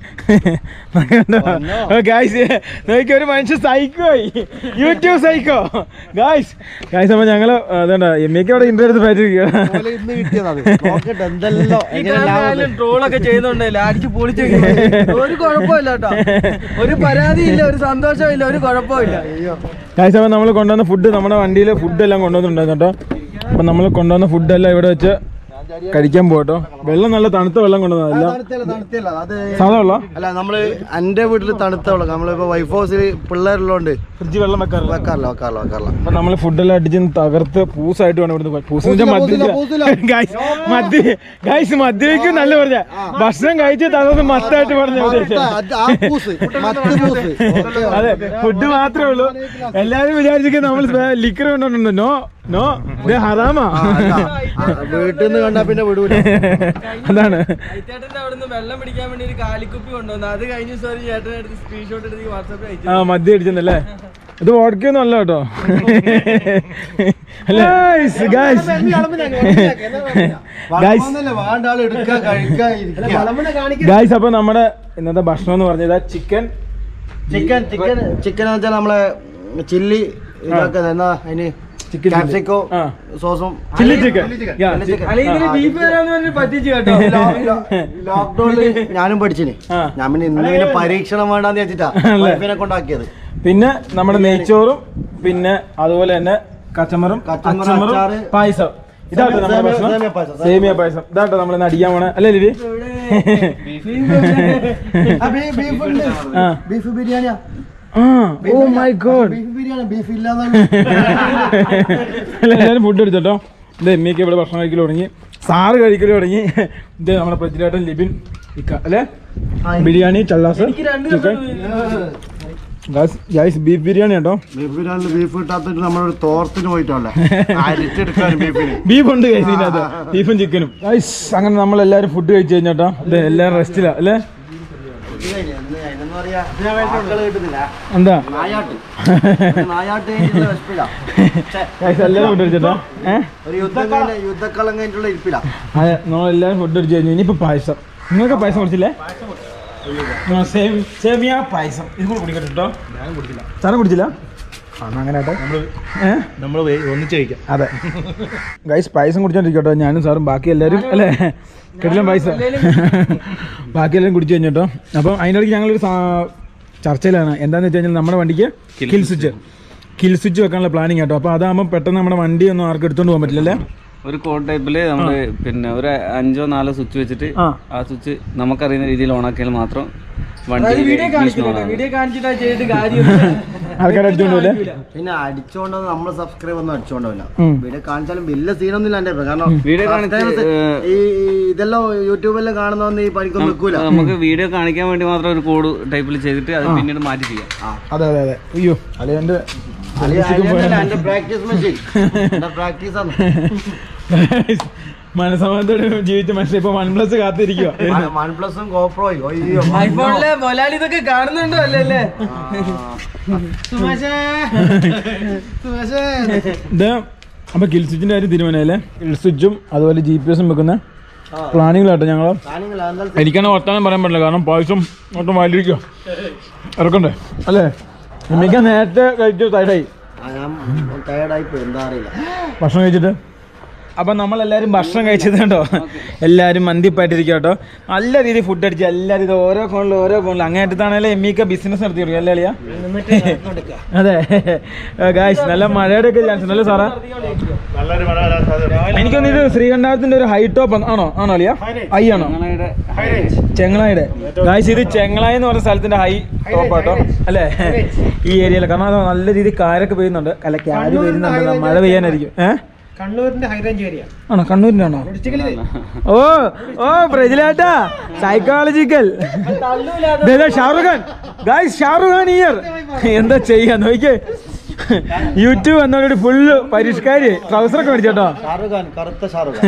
കണ്ടോ ഗായ്സ് നോക്കി ഒരു മനുഷ്യൻ സൈക്കോ ആയി യൂട്യൂബ് സൈക്കോ ഗായ്സ് ഗായ്സ് അപ്പൊ ഞങ്ങള് അതുകൊണ്ടോ എമ്മിക്ക അവിടെ ഇൻട്രോ എടുത്ത് പഠിച്ചിരിക്കുക പോലെ ഇന്ന് കിട്ടിയതാണ് നോക്കട്ടെ എന്തെല്ലോ എങ്ങനെ ലാഭം ട്രോളൊക്കെ ചെയ്യുന്നുണ്ടല്ലേ അടിച്ച് പൊളിച്ച് ഒരു കുഴപ്പമില്ല കേട്ടോ ഒരു പരാതിയില്ല ഒരു സന്തോഷമില്ല ഒരു കുഴപ്പമില്ല ഗായ്സ് അപ്പൊ നമ്മൾ കൊണ്ടുവന്ന ഫുഡ് നമ്മുടെ വണ്ടിയിൽ ഫുഡ് എല്ലാം കൊണ്ടുവന്നിട്ടുണ്ടായിരുന്നു കേട്ടോ അപ്പൊ നമ്മൾ കൊണ്ടുവന്ന ഫുഡ് എല്ലാം ഇവിടെ വെച്ച് കഴിക്കാൻ പോകട്ടോ വെള്ളം നല്ല തണുത്ത വെള്ളം കൊണ്ടുവന്നതല്ല തണുത്തില്ല തണുത്തില്ല അത് സാധാ വെള്ളം അല്ല നമ്മള് എന്റെ വീട്ടിൽ തണുത്ത വെള്ളം നമ്മളിപ്പോ വൈഫ് ഹൗസിൽ പിള്ളേരുള്ളതുകൊണ്ട് ഫ്രിഡ്ജ് വെള്ളം വെക്കാറില്ല വെക്കാറില്ല വെക്കാറില്ല വെക്കാറില്ല അപ്പൊ നമ്മള് ഫുഡെല്ലാം അടിച്ച് തകർത്ത് പൂസായിട്ട് വേണം ഇവിടുന്ന് പൂസിന്റെ പൂസില്ല, പൂസില്ല. ഗൈസ് മദ്യ ഗൈസ് മദ്യവയ്ക്കും നല്ല പറഞ്ഞ ഭക്ഷണം കഴിച്ച് തകർന്ന് മത്തായിട്ട് പറഞ്ഞ അത് ആ പൂസ് മത്ത് പൂസ് ഓക്കേ, അതെ ഫുഡ് മാത്രമേ ഉള്ളൂ എല്ലാരും വിചാരിച്ചിരിക്കും നമ്മൾ ലിക്കർ കൊണ്ടുണ്ടോ നോ നോ ഇത് ഹറാമാ ആ, വീട്ടിൽ നിന്ന് കണ്ടാ പിന്നെ വിടൂല അതാണ് ചേട്ടന്റെ അവിടെ നിന്ന് വെള്ളം പിടിക്കാൻ വേണ്ടി ഒരു കാലിക്കുപ്പി കൊണ്ടുവന്നു അത് കഴിഞ്ഞ സോറി ചേട്ടൻ എടുത്ത് സ്ക്രീൻഷോട്ട് എടുത്ത് വാട്സാപ്പിൽ അയച്ചു ആ മദ്യം അടിച്ചെന്നല്ലേ ഇത് ഓടിക്കൊന്നും അല്ല കേട്ടോ ഗൈസ് ഗൈസ് വന്നല്ലേ, വേണ്ട ആള് എടുക്കാ കഴിക്കാ ഇരിക്കാ. ഗൈസ് അപ്പൊ നമ്മുടെ ഇന്നത്തെ ഭക്ഷണം എന്ന് പറഞ്ഞത് ചിക്കൻ ചിക്കൻ ചിക്കൻ ചിക്കൻ എന്ന് വെച്ചാൽ നമ്മളെ ചില്ലി ഇതാക്കുന്നത് എന്നാ അതിന് ചിക്കൻ ക്യാപ്സിക്കോ ആ. സോസും ചില്ലി ചിക്കൻ അല്ലെങ്കിൽ ബീഫ് തരാന്ന് പറഞ്ഞ് പറ്റിച്ചു കേട്ടോ ലോക്ക്ഡൌണിൽ ഞാനും പഠിച്ചിന് ആ. ഞാൻ പിന്നെ ഇന്ന് പിന്നെ പരീക്ഷണം വേണ്ടാന്ന് വെച്ചിട്ടാ അല്ലേ? വൈഫിനെ കൊണ്ടാക്കിയത് പിന്നെ നമ്മുടെ നെയ്ച്ചോറും പിന്നെ അതുപോലെ തന്നെ കച്ചമറും കച്ചമ്പറ്, അച്ചമറും അച്ചാറ്. പായസം ഇതാട്ടോ നമ്മുടെ സേമിയ- ഭക്ഷണം സേമിയ പായസം. സേമിയ പായസം ഇതാട്ടോ നമ്മൾ ഇന്ന് അടിക്കാൻ പോണേ അല്ലേ ലിവി ബീഫ് ഉണ്ട് ആ. ബീഫ് ബിരിയാണിയാ ആ oh my god beef biryani beef ഇല്ലാന്നാണ് എല്ലാവരും ഫുഡ് എടുത്തോട്ടോ ഇത് എമ്മിയൊക്കെ ഇവിടെ ഭക്ഷണം കഴിക്കൽ തുടങ്ങി സാറ് കഴിക്കൽ തുടങ്ങി ഇത് നമ്മുടെ പ്രജിലേട്ടൻ ലിബിൻ ഇക്ക അല്ലേ ബിരിയാണി ചല്ലാസ് ചിക്കൻ ഗൈസ് ബീഫ് ബിരിയാണി കേട്ടോ ബീഫ് ബിരിയാണി ബീഫ് കിട്ടാത്തിട്ട് നമ്മളൊരു തോർത്തിന് പോയിട്ടല്ലേ അരിച്ചെടുക്കാൻ ബീഫിന് ബീഫ് ഉണ്ട് ഗൈസ് ഇതിനകത്ത് ബീഫും ചിക്കനും ഗൈസ് അങ്ങനെ നമ്മൾ എല്ലാവരും ഫുഡ് കഴിച്ചു കഴിഞ്ഞോട്ടോ ഇത് എല്ലാവരും റെസ്റ്റിലാ അല്ലേ എന്താ നായാട്ട് നായാട്ട് കഴിഞ്ഞിട്ടുള്ള വിശപ്പില്ല. ഛെ, ഗൈസ് എല്ലാവരും ഫുഡ് കഴിച്ചോട്ടോ ഏഹ് ഒരു യുദ്ധം കഴിഞ്ഞ യുദ്ധക്കളം കഴിഞ്ഞിട്ടുള്ള ഇരിപ്പില്ല അതെ നമ്മളെല്ലാവരും ഫുഡ് അടിച്ചു കഴിഞ്ഞു ഇനിയിപ്പോ പായസം നിങ്ങൾക്ക് പായസം കുടിച്ചില്ലേ ആ, സേമി- സേമിയ പായസം ഇത് കൂടെ കുടിക്കട്ടെ കേട്ടോ ഞാൻ കുടിച്ചില്ല സാധനം കുടിച്ചില്ല ആ എന്നാ അങ്ങനെ ആട്ടെ ഏഹ് നമ്മൾ ഒന്നിച്ച് കഴിക്കാം അതെ ഗൈസ് പായസം കുടിച്ചോണ്ടിരിക്കട്ടോ ഞാനും സാറും ബാക്കി എല്ലാവരും അല്ലേ കിട്ടില്ല പായസം ബാക്കി എല്ലാവരും കുടിച്ചു കഴിഞ്ഞോട്ടോ അപ്പം അതിൻ്റെ ഇടയ്ക്ക് ഞങ്ങളൊരു സാ- ചർച്ചയിലാണ് എന്താണെന്ന് വെച്ച് കഴിഞ്ഞാൽ നമ്മുടെ വണ്ടിക്ക് കിൽ സ്വിച്ച് കിൽ സ്വിച്ച് വെക്കാനുള്ള പ്ലാനിങ് കേട്ടോ അപ്പോൾ അതാകുമ്പോൾ പെട്ടെന്ന് നമ്മുടെ വണ്ടി ഒന്നും ആർക്കും എടുത്തോണ്ട് പോകാൻ പറ്റില്ലല്ലേ ഒരു കോഡ് ടൈപ്പില് നമ്മള് പിന്നെ ഒരു അഞ്ചോ നാലോ സ്വിച്ച് വെച്ചിട്ട് ആ. ആ സ്വിച്ച് നമുക്കറിയുന്ന രീതിയിൽ ഓണാക്കിയാൽ മാത്രം വണ്ടി അതായത് വീഡിയോ ignition കാണിക്കില്ല on ആകും. വീഡിയോ കാണിച്ചിട്ടാ ചെയ്തിട്ട് കാര്യം ആൾക്കാർ അടിച്ചോണ്ട് പോലെ പിന്നെ അടിച്ചോണ്ട് നമ്മൾ സബ്സ്ക്രൈബ് ഒന്നും അടിച്ചോണ്ടാവില്ല ഉം. വീഡിയോ കാണിച്ചാലും വലിയ സീനൊന്നും ഇല്ല എന്റെ അടുത്ത്. കാരണം വീഡിയോ കാണിച്ച്, subscribers ഈ ഈ ഇതെല്ലാം യൂട്യൂബിലെല്ലാം കാണുന്നൊന്നും ഈ പണിക്കൊന്നും വെക്കൂല നമുക്ക് വീഡിയോ കാണിക്കാൻ വേണ്ടി മാത്രം ഒരു കോഡ് ടൈപ്പിൽ ചെയ്തിട്ട് അത് പിന്നീട് മാറ്റി ചെയ്യാം അതെ അതെ അതെ അയ്യോ അളിയന്റെ എന്റെ പ്രാക്ടീസ് മെഷീൻ എന്റെ പ്രാക്ടീസ് ആണ് മനസമാനത്തോടെ ജീവിച്ച മനുഷ്യൻ ഇപ്പൊ വൺ പ്ലസ് കാത്തിരിക്കുക വൺ പ്ലസും ഗോപ്രോയും അയ്യോ ഐഫോണിലെ മൊലാലി ഇതൊക്കെ കാണുന്നുണ്ടോ അല്ലേ അല്ലേ സുമേഷേ സുമേഷേ ഇത് അപ്പൊ കിൽ സ്വിച്ചിന്റെ കാര്യം തീരുമാനമല്ലേ കിൽ സ്വിച്ചും അതുപോലെ ജി പി എസും വെക്കുന്ന പ്ലാനിങ്ങിലാട്ടോ ഞങ്ങള് കാണിങ്ങളാ എന്തായാലും എനിക്കാണ് വർത്താനം പറയാൻ പറ്റില്ല കാരണം പായസം ഒട്ടും വായിലിരിക്കുക ഇറക്കണ്ടേ അല്ലേ മിക്ക നേരത്തെ കഴിച്ചു തൈഡായി ആ, ഞാൻ ടയർഡായി പോയി എന്താ അറിയില്ല ഭക്ഷണം കഴിച്ചിട്ട് അപ്പം നമ്മളെല്ലാവരും ഭക്ഷണം കഴിച്ചത് കേട്ടോ എല്ലാവരും മന്തിപ്പായിട്ടിരിക്കുക കേട്ടോ നല്ല രീതിയിൽ ഫുഡ് അടിച്ച് എല്ലാവരും ഇത് ഓരോ ഫോണിലും ഓരോ ഫോണിലും അങ്ങേറ്റത്താണേലും എമ്മിക്ക ബിസിനസ് നടത്തി കൊടുക്കുക അല്ലേ അളിയാ അതെ ഗായ്സ് നല്ല മഴയുടെ ഒക്കെ ചാൻസ് ഉണ്ടല്ലേ സാറാ നല്ലൊരു മഴ വരാൻ സാധ്യത എനിക്കൊന്ന് ഇത് ശ്രീകണ്ഠാപുരത്തിന്റെ ഒരു ഹൈ ടോപ്പ് ആണോ ആണോ അളിയാ ഹൈ ആണോ ചെങ്ങളായുടെ ഗായ്സ് ഇത് ചെങ്ങളായി എന്ന് പറഞ്ഞ സ്ഥലത്തിന്റെ ഹൈ ടോപ്പ് ആട്ടോ അല്ലേ ഈ ഏരിയയിൽ കാരണം അത് നല്ല രീതിയിൽ കാരൊക്കെ പെയ്യുന്നുണ്ട് അല്ല ക്യാരി പെയ്യുന്നുണ്ട് മഴ പെയ്യാനായിരിക്കും ഏഹ് കണ്ണൂരിന്റെ ഹൈ റേഞ്ച് ഏരിയ ആണോ കണ്ണൂരിന്റെ ആണോ ഓ ഓ പ്രജിലേട്ടാ സൈക്കോളജിക്കൽ ഷാറുഖ് ഖാൻ ഗായ്സ് ഷാറുഖ് ഖാൻ ഇയർ എന്താ ചെയ്യാ നോക്കിയേ യൂട്യൂബ് എന്നോട് ഫുള്ള് പരിഷ്കാരി ട്രൗസറൊക്കെ മേടിച്ചോട്ടോ ഷാറുഖ് ഖാൻ കറുത്ത ഷാറുഖ്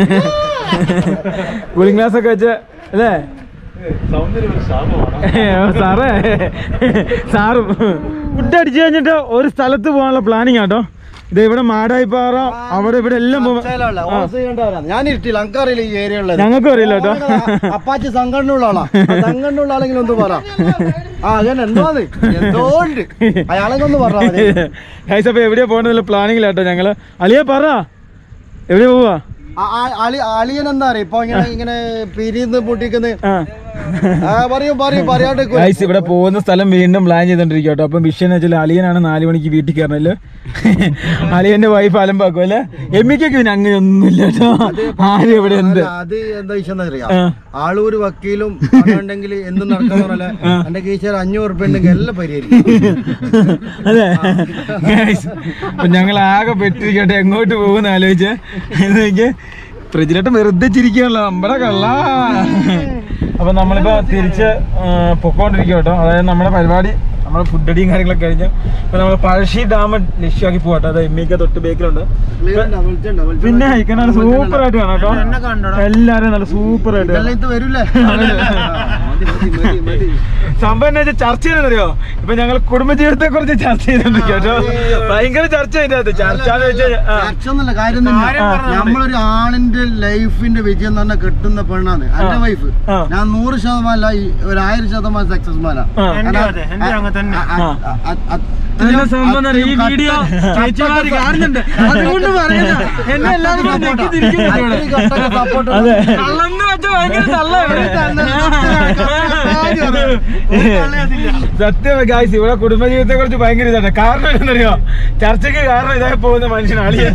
ഖാൻ കൂളിംഗ് ഗ്ലാസ് ഒക്കെ വെച്ച് അല്ലേ സൗന്ദര്യം ഒരു ശാപമാണ് ഏ, സാറേ സാറും ഫുഡ് അടിച്ചു കഴിഞ്ഞിട്ട് ഒരു സ്ഥലത്ത് പോകാനുള്ള പ്ലാനിങ് ആട്ടോ ഇത് ഇവിടെ മാടായിപ്പാറ അവിടെ ഇവിടെ എല്ലാം പോവാ മനസ്സിലാവില്ല. ഓർത്ത് ചെയ്യേണ്ടവരാണ്. ഞാൻ ഇരുട്ടില്ല എനിക്കറിയില്ല ഈ ഏരിയ ഉള്ളത് ഞങ്ങൾക്കും അറിയില്ല കേട്ടോ അപ്പാച്ചി സംഘടനയുള്ള ആളാ ആ സംഘടനയുള്ള ആളെങ്കിലും ഒന്ന് പറ ആ അങ്ങനെ എന്തോന്ന് എന്തോ ഉണ്ട് അയാളെങ്കിൽ ഒന്ന് പറ ഗൈസ് അപ്പൊ എവിടെയാ പോകണമെന്നുള്ള പ്ലാനിങ്ങിലാട്ടോ ഞങ്ങള് അളിയ പറ എവിടെയാ പോവാ അളിയൻ എന്താ അറിയാം ഇപ്പൊ ഇങ്ങനെ ഇങ്ങനെ പിരിന്ന് പൊട്ടിക്കുന്ന ആ ആ പറയൂ പറയൂ പറയാണ്ട് ഗൈസ് ഇവിടെ പോകുന്ന സ്ഥലം വീണ്ടും പ്ലാൻ ചെയ്തോണ്ടിരിക്കും കേട്ടോ അപ്പം വിഷയം എന്ന് വെച്ചാൽ അളിയനാണ് നാല് മണിക്ക് വീട്ടിൽ കയറണല്ലോ അളിയന്റെ വൈഫ് അലമ്പാക്കും അല്ലെ എമ്മിക്കൊക്കെ പിന്നെ അങ്ങനെ ഒന്നുമില്ല കേട്ടോ ആരും ഇവിടെ എന്ത് അത് എന്താ വിഷയം അറിയാം ആ. ആളൂര് വക്കീലും ഉണ്ടെങ്കിൽ എന്തും നടക്കുന്ന പറഞ്ഞ എന്റെ കീശയിൽ അഞ്ഞൂറ് ഉറുപ്പ ഉണ്ടെങ്കിൽ എല്ലാം പരിഹരിക്കും അതെ ഗൈസ് അപ്പൊ ഞങ്ങൾ ആകെ പെട്ടിരിക്കട്ടെ എങ്ങോട്ട് പോകുന്ന ആലോചിച്ച് എനിക്ക് ഫ്രിഡ്ജിലോട്ട് വെറുതെ ചിരിക്കാണല്ലോ നമ്മുടെ കള്ള അപ്പൊ നമ്മളിപ്പോ തിരിച്ച് ആ, പൊക്കോണ്ടിരിക്കും കേട്ടോ അതായത് നമ്മുടെ പരിപാടി നമ്മുടെ ഫുഡ് അടിയും കാര്യങ്ങളൊക്കെ കഴിഞ്ഞ് ഇപ്പൊ നമ്മൾ പഴശ്ശി ഡാം ലക്ഷ്യമാക്കി പോകട്ടോ അത് എമ്മിക്ക തൊട്ട് ബേക്കിലുണ്ട് പിന്നെ ഇക്കനാണ് സൂപ്പർ ആയിട്ട് കാണാം കേട്ടോ എല്ലാരും നല്ല സൂപ്പർ ആയിട്ട് കാണാം. ഇത് വരൂലേ സംഭവം എന്താ വെച്ചാൽ ചർച്ച ചെയ്യുന്നറിയോ ഇപ്പൊ ഞങ്ങൾ കുടുംബജീവിതത്തെ കുറിച്ച് ചർച്ച ചെയ്തോണ്ടിരിക്കും കേട്ടോ ഭയങ്കര ചർച്ച അതിന്റെ അകത്ത് ചർച്ച എന്ന് വെച്ചാൽ ആ. ചർച്ചൊന്നുമില്ല കാര്യം തന്നെ നമ്മളൊരു ആണിന്റെ ലൈഫിന്റെ വിജയം തന്നെ കിട്ടുന്ന പെണ്ണാണ് എന്റെ വൈഫ് ആ. ഞാൻ നൂറ് ശതമാനം അല്ല ഈ ഒരു ആയിരം ശതമാനം സക്സസ് മാനാ ആ. അതിന്റെ സംഭവം എന്താ അറിയോ? ഈ വീഡിയോ ചേച്ചിമാര് കാണുന്നുണ്ട് അതുകൊണ്ട് പറയുന്ന എന്നെ എല്ലാവരും കൂടെ ഞെക്കി തിരിക്കുന്നുണ്ട് ഇവിടെ. അതെ കള്ളന്ന് വെച്ചാൽ ഭയങ്കര തള്ളാണ്. സത്യം ഗായ്സ് ഇവിടെ കുടുംബജീവിതത്തെ കുറിച്ച് ഭയങ്കര ഇതാണ് കാരണം എന്താണെന്നറിയോ ചർച്ചയ്ക്ക് കാരണം ഇതായി പോകുന്ന മനുഷ്യനാണ് അളിയൻ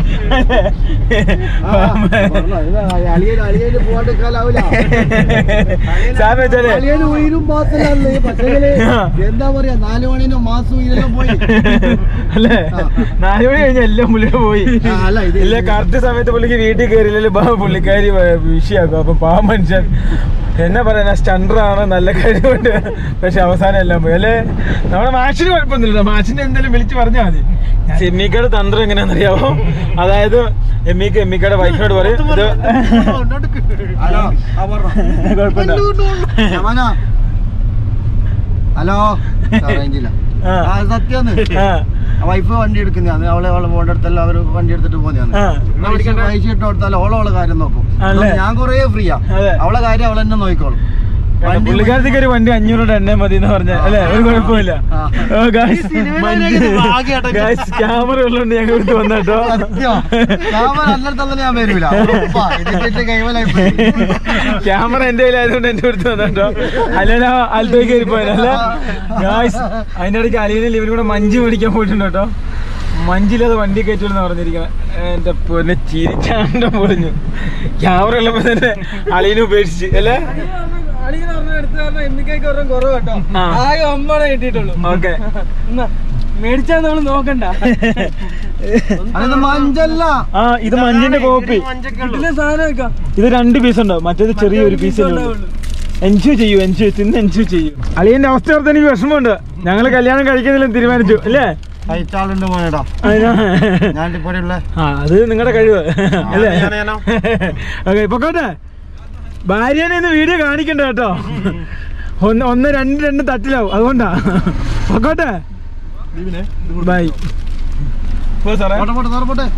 അളിയന് പോകാണ്ട് കാലാവൂല സാറിന് വെച്ചാല് അളിയന് ഉയരും മാസമല്ലേ പക്ഷേ എന്താ പറയാ നാല് മണിന്റെ മാസം ഉയരെല്ലാം പോയി അല്ലേ നാല് മണി കഴിഞ്ഞ എല്ലാം പുള്ളിയുടെ പോയി ആ, അല്ല ഇത് ഇല്ല കറക്റ്റ് സമയത്ത് പുള്ളിക്ക് വീട്ടിൽ കയറിയില്ലെങ്കിൽ പുള്ളിക്കാരി വിഷയാക്കും അപ്പൊ പാവ മനുഷ്യൻ എന്നാ പറയാ സ്റ്റണ്ടറാണ് നല്ല കഴിവുണ്ട് പക്ഷെ അവസാനം എല്ലാം പോയി അല്ലേ നമ്മുടെ മാഷിന് കുഴപ്പമൊന്നുമില്ല മാഷിനെ എന്തെങ്കിലും വിളിച്ച് പറഞ്ഞാൽ മതി എമ്മിക്കയുടെ തന്ത്രം എങ്ങനെയാണെന്നറിയാമോ അതായത് എമ്മിക്ക് എമ്മിക്കയുടെ വൈഫിനോട് പറയും ഇത് ഹലോ ആ പറഞ്ഞോ. കുഴപ്പമില്ല ശമന. ഹലോ റേഞ്ചില്ല ആ. ആ സത്യാന്ന് ആ വൈഫ് വണ്ടി എടുക്കുന്നതാണ് അവളെ അവളെ പോകേണ്ട അടുത്തെല്ലാം അവര് വണ്ടി എടുത്തിട്ട് പോകുന്നതാണ് ആ. പൈസ ഇട്ട് കൊടുത്താൽ ഓളെ അവളെ കാര്യം നോക്കും അല്ലേ? ഞാൻ കൊറേ ഫ്രീയാ അതെ. അവളെ കാര്യം അവളെ തന്നെ നോക്കിക്കോളും വണ്ടി പുള്ളിക്കാരത്തേക്ക് ഒരു വണ്ടി അഞ്ഞൂറ് എണ്ണ മതി എന്ന് പറഞ്ഞ അല്ലെ ഒരു കുഴപ്പമില്ല ആ. ക്യാമറ ഉള്ളതുകൊണ്ട് ഞങ്ങൾ എടുത്ത് വന്നോ സത്യം ക്യാമറ അന്നേരത്തെ ഞാൻ വരൂല ഉറപ്പാ. ഇതിന്റെ കൈമലായി പോയി. ക്യാമറ എന്റെ കയ്യിലായതുകൊണ്ട് എന്റെ അടുത്ത് വന്നോ അല്ലെങ്കിൽ അൽത്തോ കയറി പോയതല്ല ഗായ്സ് അതിന്റെ ഇടയ്ക്ക് അലീനിൽ ഇവരും കൂടെ മഞ്ച് മേടിക്കാൻ പോയിട്ടുണ്ട് കേട്ടോ മഞ്ചില്ലാതെ വണ്ടി കയറ്റുമെന്ന് പറഞ്ഞിരിക്കണം എന്റെ പൊന്നെ ചിരിച്ചാണ്ട് പൊളിഞ്ഞു ക്യാമറ ഉള്ളപ്പോ തന്നെ അലീനെ ഉപേക്ഷിച്ച് അല്ലേ അളിയൻ പറഞ്ഞ എടുത്ത് കാരണം എമ്മിക്കൊക്കെ ഒരെണ്ണം കുറവ് കേട്ടോ ആ. ആകെ ഒമ്പണേ കിട്ടിയിട്ടുള്ളൂ ഓക്കെ എന്നാ മേടിച്ചാൽ നമ്മൾ നോക്കണ്ട അതൊന്നും മഞ്ചല്ല ആ ഇത് മഞ്ചിന്റെ കോപ്പി ഇതിലെ സാധനം വെക്കാം ഇത് രണ്ട് പീസ് ഉണ്ടോ മറ്റേത് ചെറിയൊരു പീസ് എൻജോയ് ചെയ്യൂ എൻജോയ് തിന്ന് എൻജോയ് ചെയ്യൂ അളിയന്റെ അവസ്ഥ ഓർത്ത് എനിക്ക് വിഷമമുണ്ട് ഞങ്ങള് കല്യാണം കഴിക്കുന്നില്ലെന്ന് തീരുമാനിച്ചു അല്ലേ അയച്ചാളുണ്ട് മോനേടാ അതിനാ- ഞാൻ ഇപ്പോഴുള്ള ആ അത് നിങ്ങളുടെ കഴിവ് അല്ലേ ഓക്കെ പൊക്കോട്ടെ ഭാര്യനെ ഇന്ന് വീഡിയോ കാണിക്കണ്ട കേട്ടോ ഒന്ന് ഒന്ന് രണ്ട് രണ്ട് തട്ടിലാവും അതുകൊണ്ടാ പൊക്കോട്ടെ ബൈ സാറേ പോട്ടെ പോട്ടെ സാറ് പോട്ടെ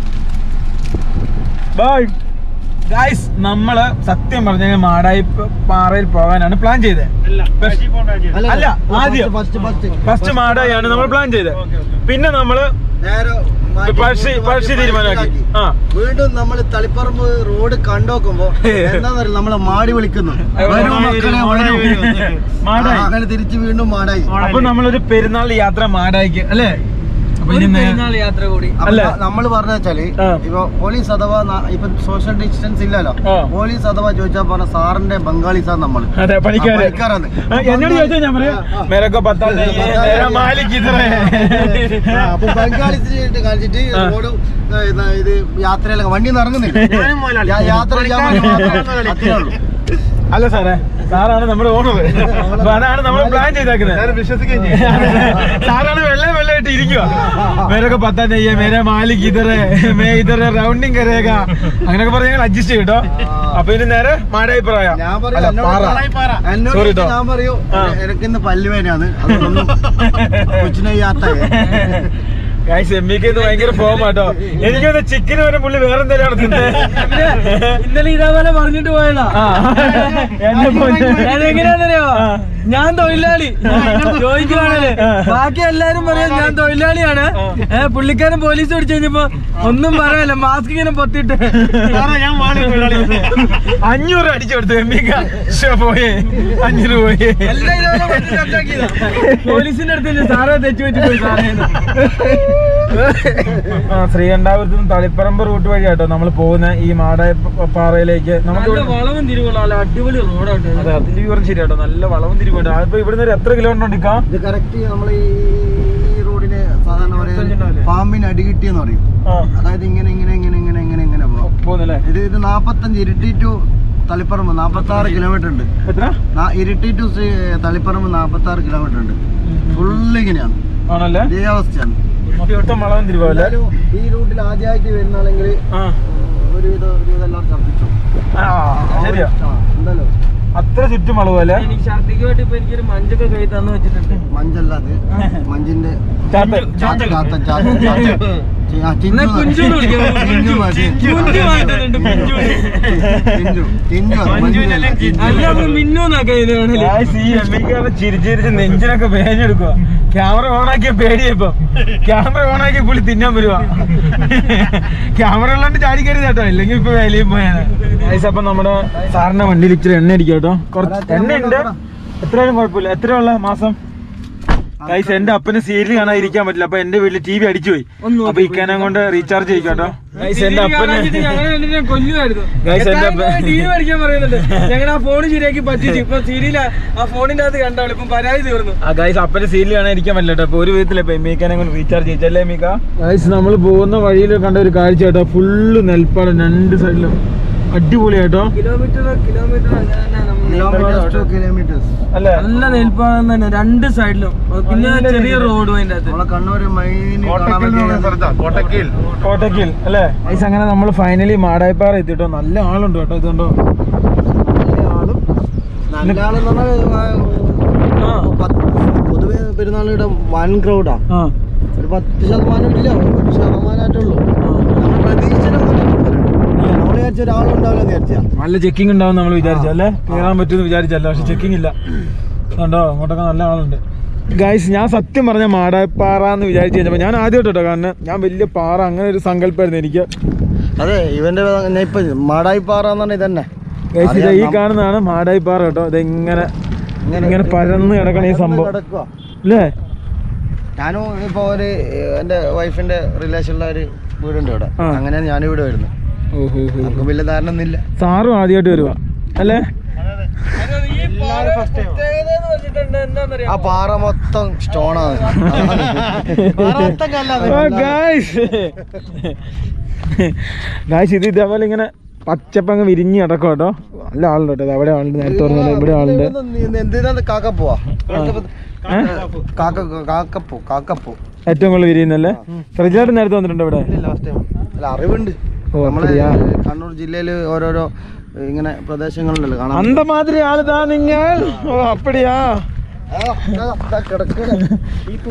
ബൈ ഗൈസ് നമ്മള് സത്യം പറഞ്ഞ മാടായി പ- പാറയിൽ പോകാനാണ് പ്ലാൻ ചെയ്തത് അല്ല, ആദ്യം. ഫസ്റ്റ് ഫസ്റ്റ് ഫസ്റ്റ് മാടായാണ് നമ്മൾ പ്ലാൻ ചെയ്തത് പിന്നെ നമ്മള് നേരെ മാറ്റി പഴശ്ശി പഴശ്ശി തീരുമാനമാക്കി ആ വീണ്ടും നമ്മൾ തളിപ്പറമ്പ് റോഡ് കണ്ടോക്കുമ്പോ എന്താ പറയുക നമ്മളെ മാടി വിളിക്കുന്നു വരൂ മക്കളെ വരൂ മാടായി ആ, അങ്ങനെ തിരിച്ച് വീണ്ടും മാടായി അപ്പൊ നമ്മളൊരു പെരുന്നാൾ യാത്ര മാടായിക്ക് അല്ലേ അപ്പൊ ഒരു ഇനി നേ- പെരുന്നാൾ യാത്ര കൂടി അല്ല. നമ്മൾ പറഞ്ഞ വെച്ചാല് ആ. ഇപ്പൊ പോലീസ് അഥവാ ന- ഇപ്പൊ സോഷ്യൽ ഡിസ്റ്റൻസ് ഇല്ലല്ലോ ആ. പോലീസ് അഥവാ ചോദിച്ചാൽ പറഞ്ഞ സാറിന്റെ ബംഗാളി സാർ നമ്മള് അതെ പണിക്കാര് ആ, പണിക്കാരാണ്. ആ, എന്നോട് ചോദിച്ചാൽ ഞാൻ പറയാം മേരൊക്കെ പത്താം മാലിക് ഇത്രേ ആ, അപ്പൊ ബംഗാളിസിനായിട്ട് കാണിച്ചിട്ട് ആ. റോഡ് ഇത് യാത്രയിലൊക്കെ വണ്ടി ഇറങ്ങുന്നില്ല യാ- യാത്ര ചെയ്യാൻ വേണ്ടി മാത്രം അത്രേ ഉള്ളൂ. അല്ല സാറേ സാറാണ് നമ്മുടെ ഓണർ അപ്പൊ അതാണ് നമ്മൾ പ്ലാൻ ചെയ്തേക്കുന്നത് വിശ്വസിക്കുകയും ചെയ്യും സാറാണ് വെള്ള വെള്ളമായിട്ട് ഇരിക്കുക മേരൊക്കെ പത്താ നെയ്യ മേരെ മാലിക് ഇതറെ മേ ഇതറെ റൗണ്ടിങ് കരേക അങ്ങനെയൊക്കെ പറഞ്ഞ് ഞങ്ങൾ അഡ്ജസ്റ്റ് ചെയ്യും കേട്ടോ അപ്പൊ ഇനി നേരെ മാടായി പറയാം ഞാൻ പറയും അല്ല, എന്നോട് പാറ. എന്നോട് Sorry ചോദിച്ചാൽ ട്ടോ. ഞാൻ പറയൂ ആ. എനിക്കിന്ന് പല്ലുവേനാണ് അതൊന്നും കൊച്ചിനെ യാത്ര ഗായ്സ് എമ്മിക്ക് ഇത് ഭയങ്കര ഫോം ആട്ടോ എനിക്കൊന്ന് ചിക്കന് വരെ പുള്ളി വേറെ എന്തെങ്കിലും ഇന്നലെ ഇതേപോലെ പറഞ്ഞിട്ട് പോയതാ ആ എന്നെ പോലെ അതെങ്ങനെയാന്നറിയോ ആ. ഞാൻ തൊഴിലാളി ചോദിക്കുവാണല്ലേ ബാക്കി എല്ലാരും പറയാം ഞാൻ തൊഴിലാളിയാണ് ഏഹ് പുള്ളിക്കാരൻ പോലീസ് പിടിച്ചു കഴിഞ്ഞപ്പോ ഒന്നും പറയാല്ല മാസ്ക് ഇങ്ങനെ പൊത്തിട്ട് അഞ്ഞൂറ് അടിച്ചു കൊടുത്തു എമ്മിക്ക ശ്ശെ, പോയേ അഞ്ഞൂറ് പോയേ എല്ലാം ഇതുപോലെ വിളിച്ച് കട്ടാക്കിയതാ. പോലീസിന്റെ അടുത്ത് ഇല്ല, സാറേ തെറ്റു പറ്റി പോയി സാറേ എന്ന്. ആ ശ്രീകണ്ഠാപുരത്ത് നിന്ന് തളിപ്പറമ്പ് റൂട്ട് വഴി കേട്ടോ നമ്മൾ പോകുന്ന ഈ മാടായ പാറയിലേക്ക് നമുക്ക് നല്ല വളവും തിരിവുള്ള നല്ല അടിപൊളി റോഡാട്ടോ അതെ അതിൽ പറഞ്ഞ ശരി കേട്ടോ നല്ല വളവും തിരിവുണ്ട് അതിപ്പോ ഇവിടുന്ന് ഒരു എത്ര കിലോമീറ്റർ ഉണ്ടിക്കാം ഇത് കറക്റ്റ് നമ്മൾ ഈ റോഡിന് സാധാരണ പറയുന്നത് പാമ്പിന് അടികിട്ടിയെന്ന് പറയും അതായത് ഇങ്ങനെ ഇങ്ങനെ ഇങ്ങനെ ഇങ്ങനെ ഇങ്ങനെ ഇങ്ങനെ പോകാം പോകുന്നല്ലേ ഇത് ഇത് നാപ്പത്തഞ്ച് ഇരിട്ടി ടു തളിപ്പറമ്പ് നാപ്പത്തി ആറ് കിലോമീറ്റർ ഉണ്ട് എത്ര നാ- ഇരിട്ടി ടു ശ്രീ തളിപ്പറമ്പ് നാപ്പത്തി ആറ് കിലോമീറ്റർ ഉണ്ട് ഫുള്ള് ഇങ്ങനെയാണ് ആണല്ലേ ഇതേ അവസ്ഥയാണ് മൊത്തം വളവും തിരിവല്ലേ എല്ലാവരും ഈ റൂട്ടിൽ ആദ്യമായിട്ട് വരുന്നാണെങ്കിൽ ആ ഒരുവിധം ഒരുവിധം എല്ലാവരും ഛർദ്ദിച്ചു ആ, ശരിയാ ആ, എന്തായാലും അത്ര ചുറ്റും വളവ് അല്ലേ എനിക്ക് ഛർദിക്ക് വേണ്ടി ഇപ്പൊ എനിക്കൊരു മഞ്ചൊക്കെ കൈ തന്നു വെച്ചിട്ടുണ്ട് മഞ്ചല്ല അത് മഞ്ചിന്റെ ചാത്തൻ ചാത്ത ചാത്ത ചാത്ത ചാത്ത ചി- ആ, ചിഞ്ചു എന്നാ കുഞ്ചൂന്ന് വിളിക്കാം. ചിഞ്ചു മതി. കുഞ്ചു വാങ്ങിത്തരുന്നുണ്ട്, കുഞ്ചു. ചിഞ്ചു ചിഞ്ചു അത് മഞ്ചല്ല, ചിഞ്ചു. അല്ല അപ്പൊ മിന്നൂന്നൊക്കെ ഇത് വേണല്ലേ ഗായ്സ്, ഈ എമ്മിക്കാരെ ചിരിച്ചിരിച്ച് നെഞ്ചിനൊക്കെ വേഞ്ഞെടുക്കുക ക്യാമറ ഓണാക്കിയ പേടിയപ്പോ ക്യാമറ ഓണാക്കിയ പുള്ളി തിന്നാൻ വരുവാ ക്യാമറ ഉള്ളോണ്ട് ചാടി കയറി കേട്ടോ ഇല്ലെങ്കിൽ ഇപ്പൊ വേലയും പോയാണ് ഗായ്സ് അപ്പൊ നമ്മുടെ സാറിന്റെ വണ്ടിയിൽ ഇച്ചിരി എണ്ണ അടിക്കാം കേട്ടോ കുറച്ച് എണ്ണ ഉണ്ട് എത്രയാലും കുഴപ്പമില്ല എത്രയുള്ള മാസം ഗൈസ് എന്റെ അപ്പന് സീരിയൽ കാണാൻ ഇരിക്കാൻ പറ്റില്ല അപ്പൊ എന്റെ വീട്ടിൽ ടി വി അടിച്ചു പോയി ഒന്ന് നോക്കി അപ്പൊ ഇക്കാനം കൊണ്ട് റീചാർജ് ചെയ്യിക്കാം കേട്ടോ ഗൈസ് എന്റെ അപ്പന് ഞങ്ങളെ രണ്ടിനെ കൊല്ലുമായിരുന്നു Guys, എന്റെ ടി വി മേടിക്കാൻ പറയുന്നുണ്ട് ഞങ്ങൾ ആ ഫോൺ ശരിയാക്കി പറ്റിച്ചു ഇപ്പൊ സീരിയൽ ആ ഫോണിന്റെ അകത്ത് കണ്ടാണ് ഇപ്പൊ പരാതി തീർന്നു ആ ഗൈസ് അപ്പന്റെ സീരിയൽ കാണാൻ ഇരിക്കാൻ പറ്റില്ല കേട്ടോ അപ്പൊ ഒരു വിധത്തിലെ മീക്കാനെ കൊണ്ട് റീചാർജ് ചെയ്യിച്ചല്ലേ മീക്ക ഗൈസ് നമ്മൾ പോകുന്ന വഴിയിൽ കണ്ട ഒരു കാഴ്ച കേട്ടോ ഫുള്ള് നെൽപ്പാടം രണ്ട് സൈഡിലും അടിപൊളി കേട്ടോ കിലോമീറ്റർ കിലോമീറ്റർ അങ്ങനെ തന്നെ നമ്മൾ Kilometers to kilometers. അല്ലേ നല്ല നെൽപ്പാടം തന്നെ രണ്ട് സൈഡിലും പിന്നെ ചെറിയ റോഡും അതിന്റെ അകത്ത് നമ്മളെ കണ്ണൂര് മെയിൻ കോട്ടക്കിൽ അല്ലേ ഗൈസ് അങ്ങനെ നമ്മൾ ഫൈനലി മാടായിപ്പാറ എത്തിട്ടോ നല്ല ആളുണ്ട് കേട്ടോ ഇതുണ്ടോ ആളും നല്ല ആളെന്ന് പറഞ്ഞാൽ പൊതുവെ പെരുന്നാളിയുടെ വൻ ക്രൗഡാ ആ ഒരു പത്ത് ശതമാനം ഇല്ല ഒരു ശതമാനമായിട്ടേ ഉള്ളൂ നമ്മൾ പ്രതീക്ഷിച്ചിട്ടൊന്നും നമ്മൾ വിചാരിച്ച ഒരാളുണ്ടാവില്ല വിചാരിച്ചാ നല്ല ചെക്കിംഗ് ഉണ്ടാവും നമ്മൾ വിചാരിച്ചു അല്ലേ കയറാൻ പറ്റുമെന്ന് വിചാരിച്ചല്ല പക്ഷെ ചെക്കിംഗ് ഇല്ല കണ്ടോ അങ്ങോട്ടൊക്കെ നല്ല ആളുണ്ട് ഗൈസ് ഞാൻ സത്യം പറഞ്ഞ മാടായിപ്പാറ എന്ന് വിചാരിച്ചു കഴിഞ്ഞപ്പോൾ ഞാൻ ആദ്യമായിട്ട് കേട്ടോ കാരണം ഞാൻ വലിയ പാറ അങ്ങനെ ഒരു സങ്കല്പമായിരുന്നു എനിക്ക് അതെ ഇവന്റെ ഞാൻ ഇപ്പൊ മാടായിപ്പാറ എന്ന് പറഞ്ഞാൽ ഇതന്നെ ഗൈസ് ഇത് ഈ അറിയാം, നം- കാണുന്നതാണ് മാടായിപ്പാറ കേട്ടോ ഇത് ഇങ്ങനെ ഇങ്ങനെ ഇങ്ങനെ പരന്ന് കിടക്കണ ഈ സംഭവം കിടക്കുവാ. അല്ലേ ഞാനും ഇപ്പൊ ഒരു എന്റെ വൈഫിന്റെ റിലേഷനുള്ള ഒരു വീടുണ്ട് ഇവിടെ ആ. അങ്ങനെയാണ് ഞാനും ഇവിടെ വരുന്നത് ഓഹോ നമുക്ക് വലിയ ധാരണ ഒന്നുമില്ല സാറും ആദ്യമായിട്ട് വരുവാ അല്ലേ ഈ പാറ പ്രത്യേകത എന്ന് വെച്ചിട്ടുണ്ട് എന്താണെന്നറിയാം ആ പാറ മൊത്തം സ്റ്റോണാണ് ഗായ്സ് ഗായ്സ് ഇത് ഇതേപോലെ ഇങ്ങനെ പച്ചപ്പങ്ങ് വിരിഞ്ഞ് കിടക്കും കേട്ടോ നല്ല ആളുണ്ട് കേട്ടോ അവിടെ ആളുണ്ട് നേരത്തെ പറഞ്ഞ ഇവിടെ ആളുണ്ട് എന്തിനാ കാക്കപ്പോവാ ഏ? കാക്ക കാക്കപ്പൂ കാക്കപ്പൂ ഏറ്റവും കൂടുതൽ വിരിയുന്നല്ലേ റിജാർഡ് നേരത്തെ വന്നിട്ടുണ്ട് ഇവിടെ ലാസ്റ്റ് ടൈം അല്ല അറിവുണ്ട് ഓ, നമ്മളെ அப்படியா? കണ്ണൂർ ജില്ലയിൽ ഓരോരോ ഇങ്ങനെ പ്രദേശങ്ങളുണ്ടല്ലോ കാണാൻ അന്ത മാതിരി ആള് താ നിങ്ങൾ ഓ അപ്പടിയാ ആ, ദാ, ദാ കിടക്കുവാ. ഈ പൂ.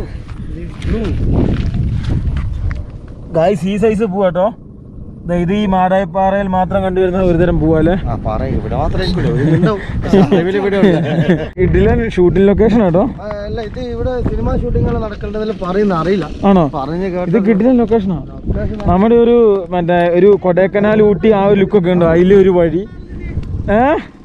ഗായ്സ് ഈ സൈസ് പൂവാട്ടോ ദേ ഇത് ഈ മാടായിപ്പാറയിൽ മാത്രം കണ്ടുവരുന്ന ഒരുതരം പൂവല്ലേ ആ പറ ഇവിടെ മാത്രമേ ഇവിടെ ഉണ്ടാവും. അറിവില് ഇവിടെ ഉണ്ട്. ഇഡിലെ ഷൂട്ടിംഗ് ലൊക്കേഷൻ കേട്ടോ ആ, അല്ല ഇത് ഇവിടെ സിനിമ ഷൂട്ടിങ്ങൾ നടക്കേണ്ടതെല്ലാം പറയുന്ന അറിയില്ല ആണോ പറഞ്ഞു ഇത് കേട്ടോ കിട്ടില്ല ലൊക്കേഷനാ നമ്മുടെ ഒരു മറ്റേ ഒരു കൊടൈക്കനാൽ ഊട്ടി ആ ഒരു ലുക്കൊക്കെ ഉണ്ട് അതിലെ ഒരു വഴി ഏ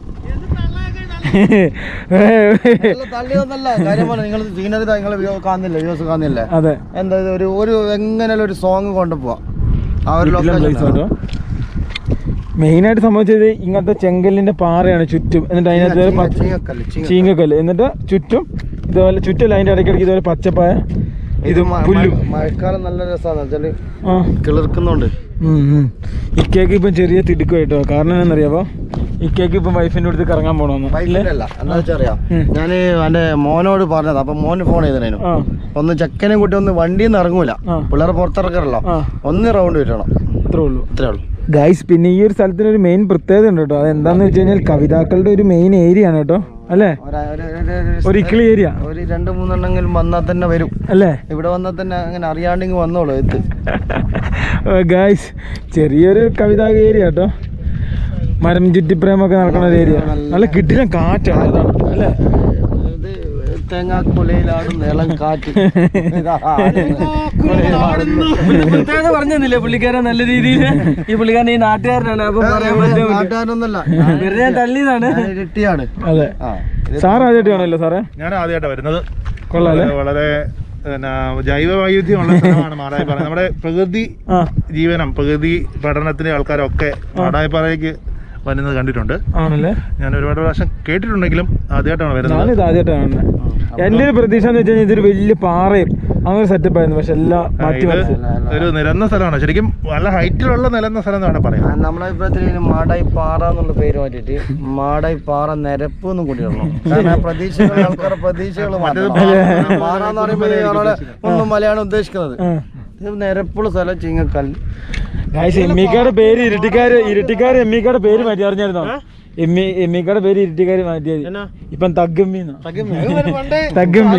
തള്ളിയൊന്നല്ല കാര്യം പറഞ്ഞ നിങ്ങൾ സീനറി നിങ്ങൾ കാണുന്നില്ല വ്യൂസ് കാണുന്നില്ലേ അതെ എന്താ ഇത് ഒരു ഒരു എങ്ങനെയുള്ള ഒരു സോങ് കൊണ്ടുപോവാ ആ ഒരു പ്ലേസ് ലൊക്കേഷൻ കേട്ടോ മെയിനായിട്ട് സംഭവിച്ചത് ഇങ്ങനത്തെ ചെങ്കല്ലിന്റെ പാറയാണ് ചുറ്റും എന്നിട്ട് അതിനകത്ത് ഒരു പച്ച ചീങ്ങക്കല്ല്, ചീങ്ങക്കല്ല്. ചീങ്കക്കല്ല് എന്നിട്ട് ചുറ്റും ഇതുപോലെ ചുറ്റല്ല അതിന്റെ ഇടയ്ക്കിടയ്ക്ക് ഇതുപോലെ പച്ചപ്പായ ഇത് ഇതും മ- പുല്ലും മഴ- മഴക്കാലം നല്ല രസമാണ് വെച്ചാല് ആ കിളിർക്കുന്നുണ്ട് ഉം, ഉം. ഇക്കേക്ക് ഇപ്പം ചെറിയ തിടുക്കം കേട്ടോ കാരണം എന്താണെന്നറിയാമോ ഇക്കേക്ക് ഇപ്പം വൈഫിൻ്റെ അടുത്ത് കറങ്ങാൻ പോകണമെന്ന് വൈഫിന്റെ അല്ല എന്താ വെച്ചാ അറിയാം ഉം. ഞാൻ എന്റെ മോനോട് പറഞ്ഞത് അപ്പൊ മോന് ഫോൺ ചെയ്തേനു ആ ഒന്ന് ചെക്കനെ കൂട്ടി ഒന്ന് വണ്ടിയിൽ നിന്ന് ഇറങ്ങൂല ആ. പിള്ളേരെ പുറത്തിറക്കാറല്ലോ ആ ഒന്ന് റൗണ്ട് വിട്ടണം അത്രേ ഉള്ളൂ ഇത്രേ ഉള്ളൂ ഗൈസ് പിന്നെ ഈ ഒരു സ്ഥലത്തിന് ഒരു മെയിൻ പ്രത്യേകത ഉണ്ട് കേട്ടോ അതെന്താന്ന് വെച്ച് കഴിഞ്ഞാൽ കവിതാക്കളുടെ ഒരു മെയിൻ ഏരിയ ആണ് കേട്ടോ അല്ലേ ഒരു- ഒരു- ഒരു- ഒരു- ഒരു ഇക്കിളി ഏരിയ ഒരു രണ്ട് മൂന്നെണ്ണെങ്കിലും വന്നാൽ തന്നെ വരും അല്ലേ ഇവിടെ വന്നാൽ തന്നെ അങ്ങനെ അറിയാണ്ടെങ്കിൽ വന്നോളൂ എത്ത് ഗായ്സ് ചെറിയൊരു കവിതാ ഏരിയ കേട്ടോ മരം ചുറ്റിപ്രേമൊക്കെ നടക്കുന്ന ഒരു ഏരിയ നല്ല കിട്ടില്ല കാറ്റാണ് അതാണ് അല്ലേ ഇത് തേങ്ങാക്കുലയിലാടും നിലം കാറ്റ് ഇതാ, കുലയിലാടുന്നു. പ്രത്യേകത പറഞ്ഞില്ലേ പുള്ളിക്കാരൻ നല്ല രീതിയിൽ ഈ പുള്ളിക്കാരൻ ഈ നാട്ടുകാരനാണ് അപ്പൊ പറയാൻ പറ്റും നാട്ടുകാരനൊന്നല്ല വെറുതെ ഞാൻ തള്ളിയതാണ് ഞാൻ ഇരട്ടിയാണ് അതെ ആ സാർ ആദ്യമായിട്ട് കാണുമല്ലോ സാറേ ഞാൻ ആദ്യമായിട്ടാണ് വരുന്നത് കൊള്ളാം അല്ലേ? വളരെ പിന്നെ ജൈവ വൈവിധ്യമുള്ള സ്ഥലമാണ് മാടായിപ്പാറ നമ്മുടെ പ്രകൃതി ആ ജീവനം പ്രകൃതി പഠനത്തിന് ആൾക്കാരൊക്കെ മാടായിപ്പാറയ്ക്ക് വരുന്നത് കണ്ടിട്ടുണ്ട് ആണല്ലേ ഞാൻ ഒരുപാട് പ്രാവശ്യം കേട്ടിട്ടുണ്ടെങ്കിലും ആദ്യമായിട്ടാണ് വരുന്നത് ഞാനിത് ആദ്യമായിട്ടാണ് കാണുന്നത് എൻ്റെ ഒരു പ്രതീക്ഷ എന്ന് വെച്ച് കഴിഞ്ഞാൽ ഇതൊരു വലിയ പാറയും അങ്ങനെ സെറ്റപ്പ് ആയിരുന്നു പക്ഷെ എല്ലാം ആ, മാറ്റി ഇത് മറിച്ച് ഒരു നിരന്ന സ്ഥലമാണ് ശരിക്കും നല്ല ഹൈറ്റിലുള്ള നിരന്ന സ്ഥലം എന്നാണ് പറയാം ആ, നമ്മളെ അഭിപ്രായത്തിൽ ഇതിന് മാടായി പാറ എന്നുള്ള പേര് മാറ്റിയിട്ട് മാടായി പാറ നിരപ്പ് എന്നും കൂടി ഇടണം കാരണം പ്രതീക്ഷകൾ ആൾക്കാരുടെ പ്രതീക്ഷകൾ പാറ എന്ന് പറയുമ്പോൾ അവരുടെ ഒന്നും മലയാണ് ഉദ്ദേശിക്കുന്നത് ആ. ഇത് നിരപ്പുള്ള സ്ഥലം ചിങ്ങക്കല്ല് ഗായ്സ് എമ്മിക്കാരുടെ പേര് ഇരട്ടിക്കാര് ഇരട്ടിക്കാര് എമ്മിക്കാരുടെ പേര് മാറ്റി അറിഞ്ഞായിരുന്നോ എമ്മി എമ്മിക്കാരുടെ പേര് ഇരട്ടിക്കാര് മാറ്റിയത് ഇപ്പം തഗ്ഗമ്മി തഗ്ഗമ്മി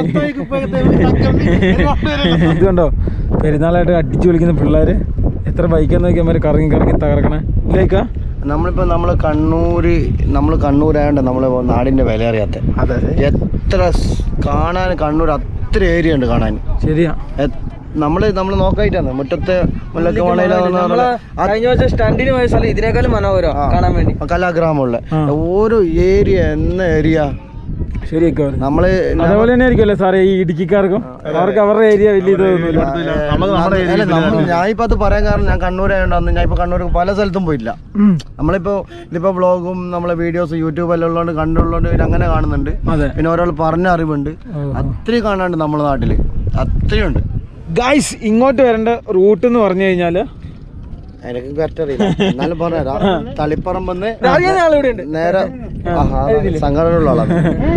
ഇത് കണ്ടോ പെരുന്നാളായിട്ട് അടിച്ചു വിളിക്കുന്ന പിള്ളേര് എത്ര ബൈക്കെന്ന് നോക്കിയമാര് കറങ്ങി കറങ്ങി തകർക്കണേ ഇല്ലേക്കാ നമ്മളിപ്പോ നമ്മള് കണ്ണൂര് നമ്മൾ കണ്ണൂരായോണ്ട് നമ്മളെ നാടിന്റെ വില അറിയാത്ത അതെ എത്ര സ് കാണാൻ കണ്ണൂർ അത്ര ഏരിയ ഉണ്ട് കാണാൻ ശരിയാ എ- നമ്മള് നമ്മള് നോക്കായിട്ടാണ് മുറ്റത്തെ മുല്ലക്ക് നമ്മള് കഴിഞ്ഞ വർഷം സ്റ്റണ്ടിന് പോയ സ്ഥലം ഇതിനേക്കാളും മനോഹരം കാണാൻ വേണ്ടി കലാഗ്രാമമുള്ള ആ. ഓരോ ഏരിയ എന്ന ഏരിയ ശരിയൊക്കെ നമ്മള് അതേപോലെ തന്നെ ആയിരിക്കുമല്ലേ സാറേ ഈ ഇടുക്കിക്കാർക്കും അവർക്ക് അവരുടെ ഏരിയ വലിയ ഇതൊന്നുമില്ല നമുക്ക് നമ്മുടെ അല്ല, ഏരിയയിൽ നമ്മ- ഞാനിപ്പോ അത് പറയാൻ കാരണം ഞാൻ കണ്ണൂരായോണ്ടാന്ന് ഞാൻ ഇപ്പൊ കണ്ണൂർ പല സ്ഥലത്തും പോയില്ല ഉം. നമ്മളിപ്പോ ഇതിപ്പോ വ്ളോഗും നമ്മളെ വീഡിയോസ് യൂട്യൂബ് എല്ലാം ഉള്ളതുകൊണ്ട് കണ്ടുള്ളതുകൊണ്ട് പിന്നെ അങ്ങനെ കാണുന്നുണ്ട് അതെ പിന്നെ ഒരാൾ പറഞ്ഞ അറിവുണ്ട് അത്രയും കാണാണ്ട് നമ്മുടെ നാട്ടില് അത്രയും ഉണ്ട് ഗായ്സ് ഇങ്ങോട്ട് വരേണ്ട റൂട്ട് എന്ന് പറഞ്ഞു കഴിഞ്ഞാല് എനിക്ക് കറക്റ്റ് അറിയില്ല എന്നാലും പറഞ്ഞുതരാം തളിപ്പറമ്പെന്ന് അറിയാവുന്ന ആളിവിടെ ഉണ്ട് നേരെ ആഹാ, സംഘടനയുള്ള ആളാണ്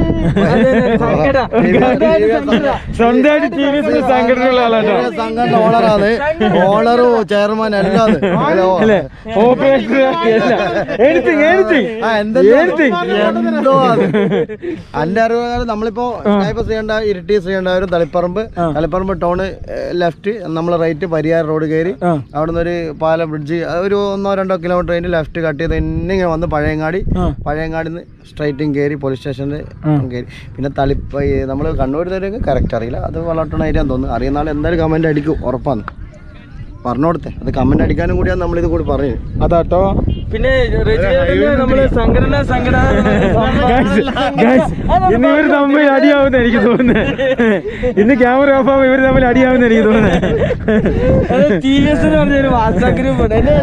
സ്വന്തമായിട്ട് ടി വി സംഘടനയുള്ള ആളാട്ടോ സംഘടന ഓണറാണ് ഓണറും ചെയർമാൻ എല്ലാം അത്. അല്ലേ ഓപ്പറേറ്റർ എനിത്തിങ് എനിത്തിങ് ആ, എന്തെല്ലോ അത്. Anything. എന്തോ അത്. എന്റെ അറിവ് പ്രകാരം നമ്മളിപ്പോ സ്നൈപ്പ് ശ്രീകണ്ഠ ഇരിട്ടി ശ്രീകണ്ഠാവരും തളിപ്പറമ്പ് തളിപ്പറമ്പ് ടൗണ് ലെഫ്റ്റ് നമ്മൾ റൈറ്റ് പരിയാർ റോഡ് കയറി ആ. അവിടുന്ന് ഒരു പാലം ബ്രിഡ്ജ് ഒരു ഒന്നോ രണ്ടോ കിലോമീറ്റർ കഴിഞ്ഞ് ലെഫ്റ്റ് കട്ട് ചെയ്ത് തന്നെ ഇങ്ങനെ വന്ന് പഴയങ്ങാടി ആ. പഴയങ്ങാടി നിന്ന് സ്ട്രൈറ്റും കയറി പോലീസ് സ്റ്റേഷനിൽ കയറി പിന്നെ തളിപ്പ നമ്മൾ കണ്ണൂർ തരുമെങ്കിൽ കറക്റ്റ് അറിയില്ല അത് വളർട്ടണ ഏരിയ തോന്നുന്നു അറിയുന്ന ആൾ എന്തായാലും കമന്റ് അടിക്കും ഉറപ്പാണ് പറഞ്ഞു കൊടുത്തേ അത് കമന്റ് അടിക്കാനും കൂടിയാണ് നമ്മളിത് കൂടി പറഞ്ഞത് അതാട്ടോ പിന്നെ രചികേട്ടന് നമ്മള് സംഘടന സംഘടന ഗൈസ് ഗൈസ് ഇന്ന് ഇവർ തമ്മിൽ അടിയാവുന്ന എനിക്ക് തോന്നുന്നത് ഇന്ന് ക്യാമറ ഓഫ് ആവുമ്പോൾ ഇവർ തമ്മിൽ അടിയാവുന്ന എനിക്ക് തോന്നുന്നത് ടി വി എസ് എന്ന് പറഞ്ഞൊരു വാട്സാപ്പ് ഗ്രൂപ്പ് ഉണ്ട് എന്നെ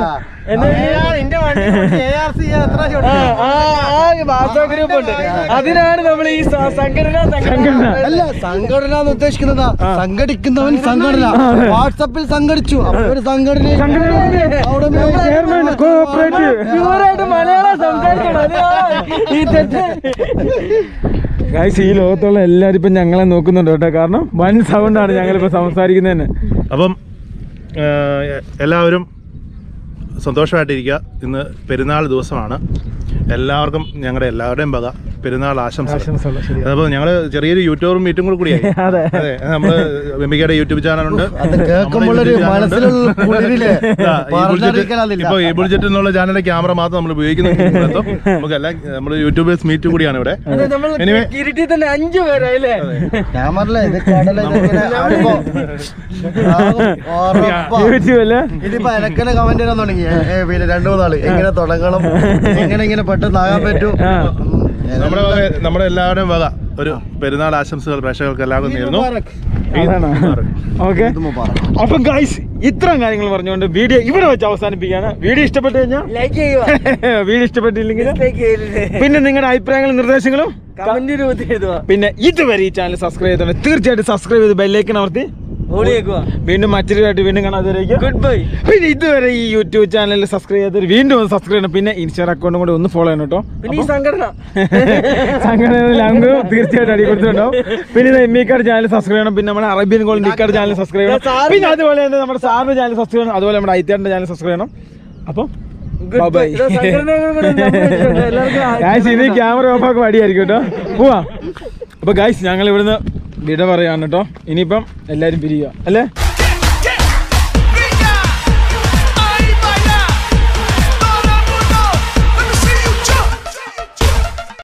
വാട്സാപ്പ് ഗ്രൂപ്പ് ഉണ്ട് അതിനാണ് നമ്മൾ ഈ സ- സംഘടന സംഘടന അല്ല സംഘടന എന്ന് ഉദ്ദേശിക്കുന്നതാ സംഘടിക്കുന്നവൻ സംഘടന വാട്സപ്പിൽ സംഘടിച്ചു അപ്പൊ ഒരു സംഘടന അവിടെ ചെയർമാൻ കോഓപ്പറേറ്റീവ് പ്യൂറായിട്ട് മലയാളം സംസാരിക്കണം അതിനാണ് ഈ തെറ്റ് ഗൈസ് ഈ ലോകത്തുള്ള എല്ലാവരും ഇപ്പം ഞങ്ങളെ നോക്കുന്നുണ്ട് കേട്ടോ കാരണം വൻ സൗണ്ടാണ് ഞങ്ങളിപ്പോൾ സംസാരിക്കുന്നതിന് അപ്പം ഏഹ്, എല്ലാവരും സന്തോഷമായിട്ടിരിക്കുക ഇന്ന് പെരുന്നാൾ ദിവസമാണ് എല്ലാവർക്കും ഞങ്ങളുടെ എല്ലാവരുടെയും വക പെരുന്നാൾ ആശംസ ആശംസകൾ ശരി അപ്പോൾ ഞങ്ങൾ ചെറിയൊരു യൂട്യൂബും മീറ്റും കൂടെ കൂടിയായി അതെ അതെ നമ്മള് വെമ്പിക്കയുടെ യൂട്യൂബ് ചാനലുണ്ട് അത് കേൾക്കുമ്പോഴൊരു മനസ്സിലുള്ള കുളിരില്ലേ പറഞ്ഞറിയിക്കാനില്ല ഇപ്പൊ ഈ ബുൾജെറ്റ് എന്നുള്ള ചാനലിന്റെ ക്യാമറ മാത്രം നമ്മൾ ഉപയോഗിക്കുന്നുണ്ട് നമുക്ക് എല്ലാം നമ്മൾ യൂട്യൂബേഴ്സ് മീറ്റ് കൂടിയാണ് ഇവിടെ നമ്മൾ Anyway. കിരീട്ടി തന്നെ അഞ്ചു പേരായില്ലേ ക്യാമറല്ലേ ഇത് കടല ഇതിങ്ങനെ ആടുമ്പോ ആകും, ഉറപ്പാ. യൂട്യൂബ് അല്ലേ ഇതിപ്പോ എനക്കന്നെ കമന്റ് ചെയ്യാൻ തുടങ്ങി ഏ, ഏ, പിന്നെ രണ്ടു മൂന്നാള് എങ്ങനെ തുടങ്ങണം എങ്ങനെ ഇങ്ങനെ പെട്ടെന്ന് ആകാൻ പറ്റും ആ. ഉം, നമ്മുടെ വക- നമ്മുടെ എല്ലാവരുടെയും വക ഒരു പെരുന്നാൾ ആശംസകൾ പ്രേക്ഷകർക്ക് എല്ലാവർക്കും നേരുന്നു അതാണ് ഓക്കെ ഇത് മുബാറക്. അപ്പൊ ഗൈസ് ഇത്രയും കാര്യങ്ങൾ പറഞ്ഞുകൊണ്ട് വീഡിയോ ഇവിടെ വെച്ച് അവസാനിപ്പിക്കുകയാണ് വീഡിയോ ഇഷ്ടപ്പെട്ടു കഴിഞ്ഞാൽ ലൈക്ക് ചെയ്യുക വീഡിയോ ഇഷ്ടപ്പെട്ടില്ലെങ്കിൽ ലൈക്ക് ചെയ്യരുത് പിന്നെ നിങ്ങളുടെ അഭിപ്രായങ്ങളും നിർദ്ദേശങ്ങളും കമന്റ് രൂപത്തിൽ എഴുതുക പിന്നെ ഇതുവരെ ഈ ചാനൽ സബ്സ്ക്രൈബ് ചെയ്തോണ്ട് തീർച്ചയായിട്ടും സബ്സ്ക്രൈബ് ചെയ്ത് ബെല്ലൈക്കൺ അമർത്തി ഓടിയേക്കുക വീണ്ടും മറ്റൊരു ആയിട്ട് വീണ്ടും കാണാം അതുവരേക്കും ഗുഡ് ബൈ പിന്നെ ഇതുവരെ ഈ യൂട്യൂബ് ചാനൽ സബ്സ്ക്രൈബ് ചെയ്തവർ വീണ്ടും ഒന്ന് സബ്സ്ക്രൈബ് ചെയ്യണം പിന്നെ ഇൻസ്റ്റാ അക്കൗണ്ടും കൂടെ ഒന്ന് ഫോളോ ചെയ്യണം കേട്ടോ പിന്നെ ഈ സംഘടന സംഘടനയിൽ അംഗവും തീർച്ചയായിട്ടും അടി കൊടുത്തിട്ടുണ്ടാവും പിന്നെ ഇത് M E card channel subscribe ചെയ്യണം പിന്നെ നമ്മുടെ Arabian gold ecard channel subscribe ചെയ്യണം പിന്നെ അതുപോലെ തന്നെ നമ്മുടെ സാറിന്റെ ചാനൽ സബ്സ്ക്രൈബ് ചെയ്യണം അതുപോലെ നമ്മുടെ ഐറ്റാറിന്റെ ചാനൽ സബ്സ്ക്രൈബ് ചെയ്യണം അപ്പം Good bye. ഇതാ സംഘടനകൾ കൂടെ നമ്മൾ വെച്ചിട്ടുണ്ട്. എല്ലാവർക്കും ഗായ്സ് ഇനി ക്യാമറ ഓഫ് ആക്കുമ്പോൾ അടിയായിരിക്കും കേട്ടോ പോവാ അപ്പൊ ഗായ്സ് ഞങ്ങൾ ഇവിടുന്ന് വിട പറയാണ് കേട്ടോ ഇനിയിപ്പം എല്ലാരും പിരിയുക അല്ലേ